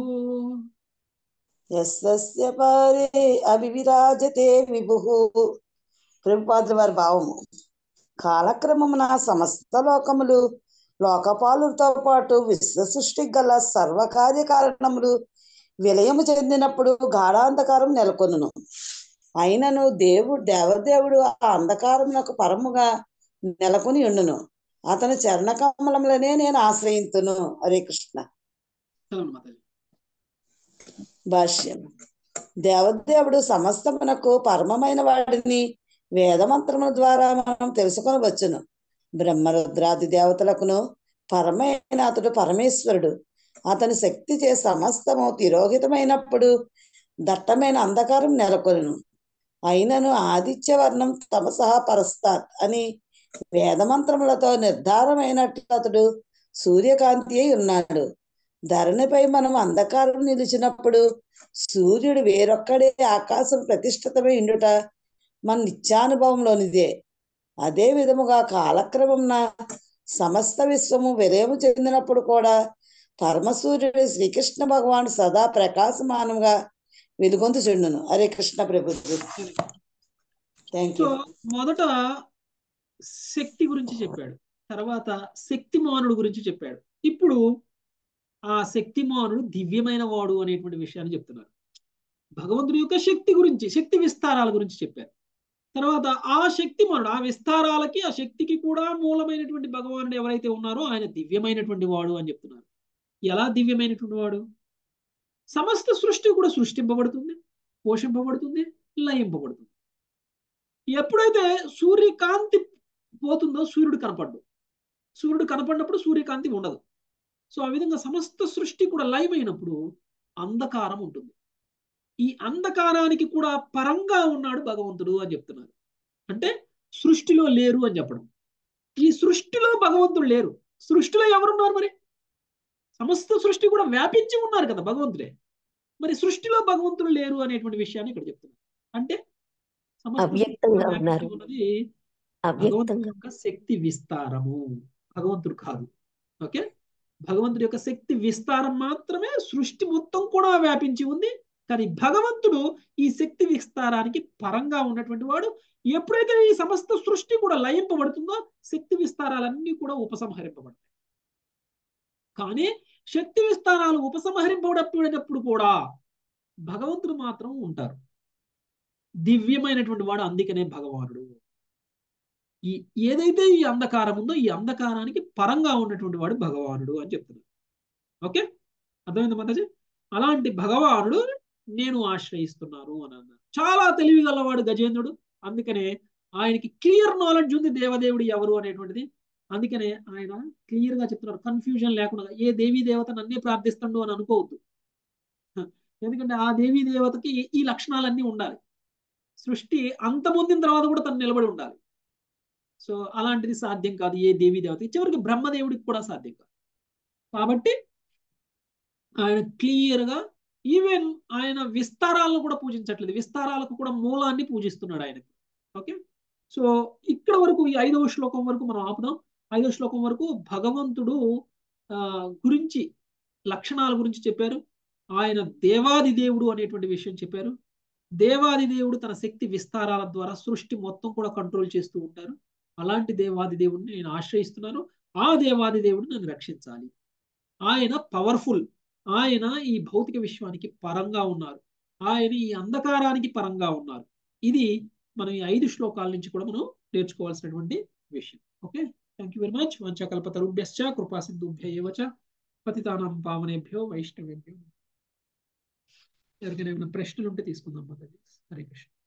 యస్య పారే అవివిరాజతే విభుః ప్రభుపాదుల వారి భావము కాలక్రమమున సమస్త లోకములు లోకపాలుతో పాటు విశ్వ సృష్టి గల సర్వకార్య కారణములు విలయము చెందినప్పుడు గాఢాంధకారం నెలకొనును అయినను దేవుడు దేవదేవుడు ఆ అంధకారమునకు పరముగా నెలకొని ఉండును అతని చరణ కమలములనే నేను ఆశ్రయింతును హరే కృష్ణ చదవండి మాతాజీ భాష్యం దేవదేవుడు సమస్తమునకు పరమమైన వాడిని వేదమంత్రముల ద్వారా మనం తెలుసుకొనవచ్చును బ్రహ్మరుద్రాది దేవతలకును పరమైన అతడు పరమేశ్వరుడు అతని శక్తి చే సమస్తము తిరోహితమైనప్పుడు దట్టమైన అంధకారం నెలకొను అయినను ఆదిత్య వర్ణం తమసహ పరస్తాత్ అని వేదమంత్రములతో నిర్ధారమైనట్లు అతడు సూర్యకాంతి అయి ఉన్నాడు ధరణిపై మనం అంధకారం నిలిచినప్పుడు సూర్యుడు వేరొక్కడే ఆకాశం ప్రతిష్ఠితమై ఉండుట మన నిత్యానుభవంలోనిదే అదే విధముగా కాలక్రమంన సమస్త విశ్వము విలయము చెందినప్పుడు కూడా పరమసూర్యుడు శ్రీకృష్ణ భగవాన్ సదా ప్రకాశమానంగా వెలుగొందుచుండును హరే కృష్ణ ప్రభు థ్యాంక్ సో యూ మొదట శక్తి గురించి చెప్పాడు తర్వాత శక్తిమానుడు గురించి చెప్పాడు ఇప్పుడు ఆ శక్తిమానుడు దివ్యమైన వాడు అనేటువంటి విషయాన్ని చెప్తున్నారు భగవంతుడి యొక్క శక్తి గురించి శక్తి విస్తారాల గురించి చెప్పారు తర్వాత ఆ శక్తిమానుడు ఆ విస్తారాలకి ఆ శక్తికి కూడా మూలమైనటువంటి భగవానుడు ఎవరైతే ఉన్నారో ఆయన దివ్యమైనటువంటి వాడు అని చెప్తున్నారు ఎలా దివ్యమైనటువంటి వాడు సమస్త సృష్టి కూడా సృష్టింపబడుతుంది పోషింపబడుతుంది లయింపబడుతుంది ఎప్పుడైతే సూర్యకాంతి పోతుందో సూర్యుడు కనపడ్డు సూర్యుడు కనపడినప్పుడు సూర్యకాంతి ఉండదు సో ఆ విధంగా సమస్త సృష్టి కూడా లైవ్ అయినప్పుడు అంధకారం ఉంటుంది ఈ అంధకారానికి కూడా పరంగా ఉన్నాడు భగవంతుడు అని చెప్తున్నారు అంటే సృష్టిలో లేరు అని చెప్పడం ఈ సృష్టిలో భగవంతుడు లేరు సృష్టిలో ఎవరున్నారు మరి సమస్త సృష్టి కూడా వ్యాపించి ఉన్నారు కదా భగవంతుడే మరి సృష్టిలో భగవంతుడు లేరు అనేటువంటి విషయాన్ని ఇక్కడ చెప్తున్నారు అంటే సమస్త సృష్టి అవ్యక్తంగా వ్యాపించి ఉన్నారు ఉన్నది భగవంతుడి అవ్యక్తంగా యొక్క శక్తి విస్తారము భగవంతుడు కాదు ఓకే భగవంతుడి యొక్క శక్తి విస్తారం మాత్రమే సృష్టి మొత్తం కూడా వ్యాపించి ఉంది కానీ భగవంతుడు ఈ శక్తి విస్తారానికి పరంగా ఉన్నటువంటి వాడు ఎప్పుడైతే ఈ సమస్త సృష్టి కూడా లయింపబడుతుందో శక్తి విస్తారాలన్నీ కూడా ఉపసంహరింపబడతాయి కానీ శక్తి విస్తారాలు ఉపసంహరింపబడప్పుడు కూడా భగవంతుడు మాత్రం ఉంటారు దివ్యమైనటువంటి వాడు అందుకనే భగవానుడు ఈ ఏదైతే ఈ అంధకారం ఉందో ఈ అంధకారానికి పరంగా ఉన్నటువంటి వాడు భగవానుడు అని చెప్తున్నారు ఓకే అర్థమైంది మాతాజీ అలాంటి భగవానుడు నేను ఆశ్రయిస్తున్నాను అని అన్నారు చాలా తెలివి గలవాడు గజేంద్రుడు అందుకనే ఆయనకి క్లియర్ నాలెడ్జ్ ఉంది దేవదేవుడు ఎవరు అనేటువంటిది అందుకనే ఆయన క్లియర్ గా చెప్తున్నారు కన్ఫ్యూజన్ లేకుండా ఏ దేవీ దేవత నన్నే ప్రార్థిస్తాడు అని అనుకోవద్దు ఎందుకంటే ఆ దేవీ దేవతకి ఈ లక్షణాలన్నీ ఉండాలి సృష్టి అంతమొందిన తర్వాత కూడా తను నిలబడి ఉండాలి సో అలాంటిది సాధ్యం కాదు ఏ దేవీ దేవతకి చివరికి బ్రహ్మదేవుడికి కూడా సాధ్యం కాదు కాబట్టి ఆయన క్లియర్ గా ఈవెన్ ఆయన విస్తారాలను కూడా పూజించట్లేదు విస్తారాలకు కూడా మూలాన్ని పూజిస్తున్నాడు ఆయన ఓకే సో ఇక్కడ వరకు ఈ ఐదవ శ్లోకం వరకు మనం ఆపుదాం ఐదవ శ్లోకం వరకు భగవంతుడు ఆ గురించి లక్షణాల గురించి చెప్పారు ఆయన దేవాది దేవుడు అనేటువంటి విషయం చెప్పారు దేవాది దేవుడు తన శక్తి విస్తారాల ద్వారా సృష్టి మొత్తం కూడా కంట్రోల్ చేస్తూ ఉంటారు అలాంటి దేవాది దేవుడిని నేను ఆశ్రయిస్తున్నాను ఆ దేవాది దేవుడు నన్ను రక్షించాలి ఆయన పవర్ఫుల్ ఆయన ఈ భౌతిక విశ్వానికి పరంగా ఉన్నారు ఆయన ఈ అంధకారానికి పరంగా ఉన్నారు ఇది మనం ఈ ఐదు శ్లోకాల నుంచి కూడా మనం నేర్చుకోవాల్సినటువంటి విషయం okay thank you very much వంచకల్పతరుభ్యశ్చ కృపా సింధుభ్య ఏవచ పతితానాం పావనేభ్యో వైష్ణవేభ్యో ఎవరికైనా ఏమైనా ప్రశ్నలు ఉంటే తీసుకుందాం మాతాజీ హరే కృష్ణ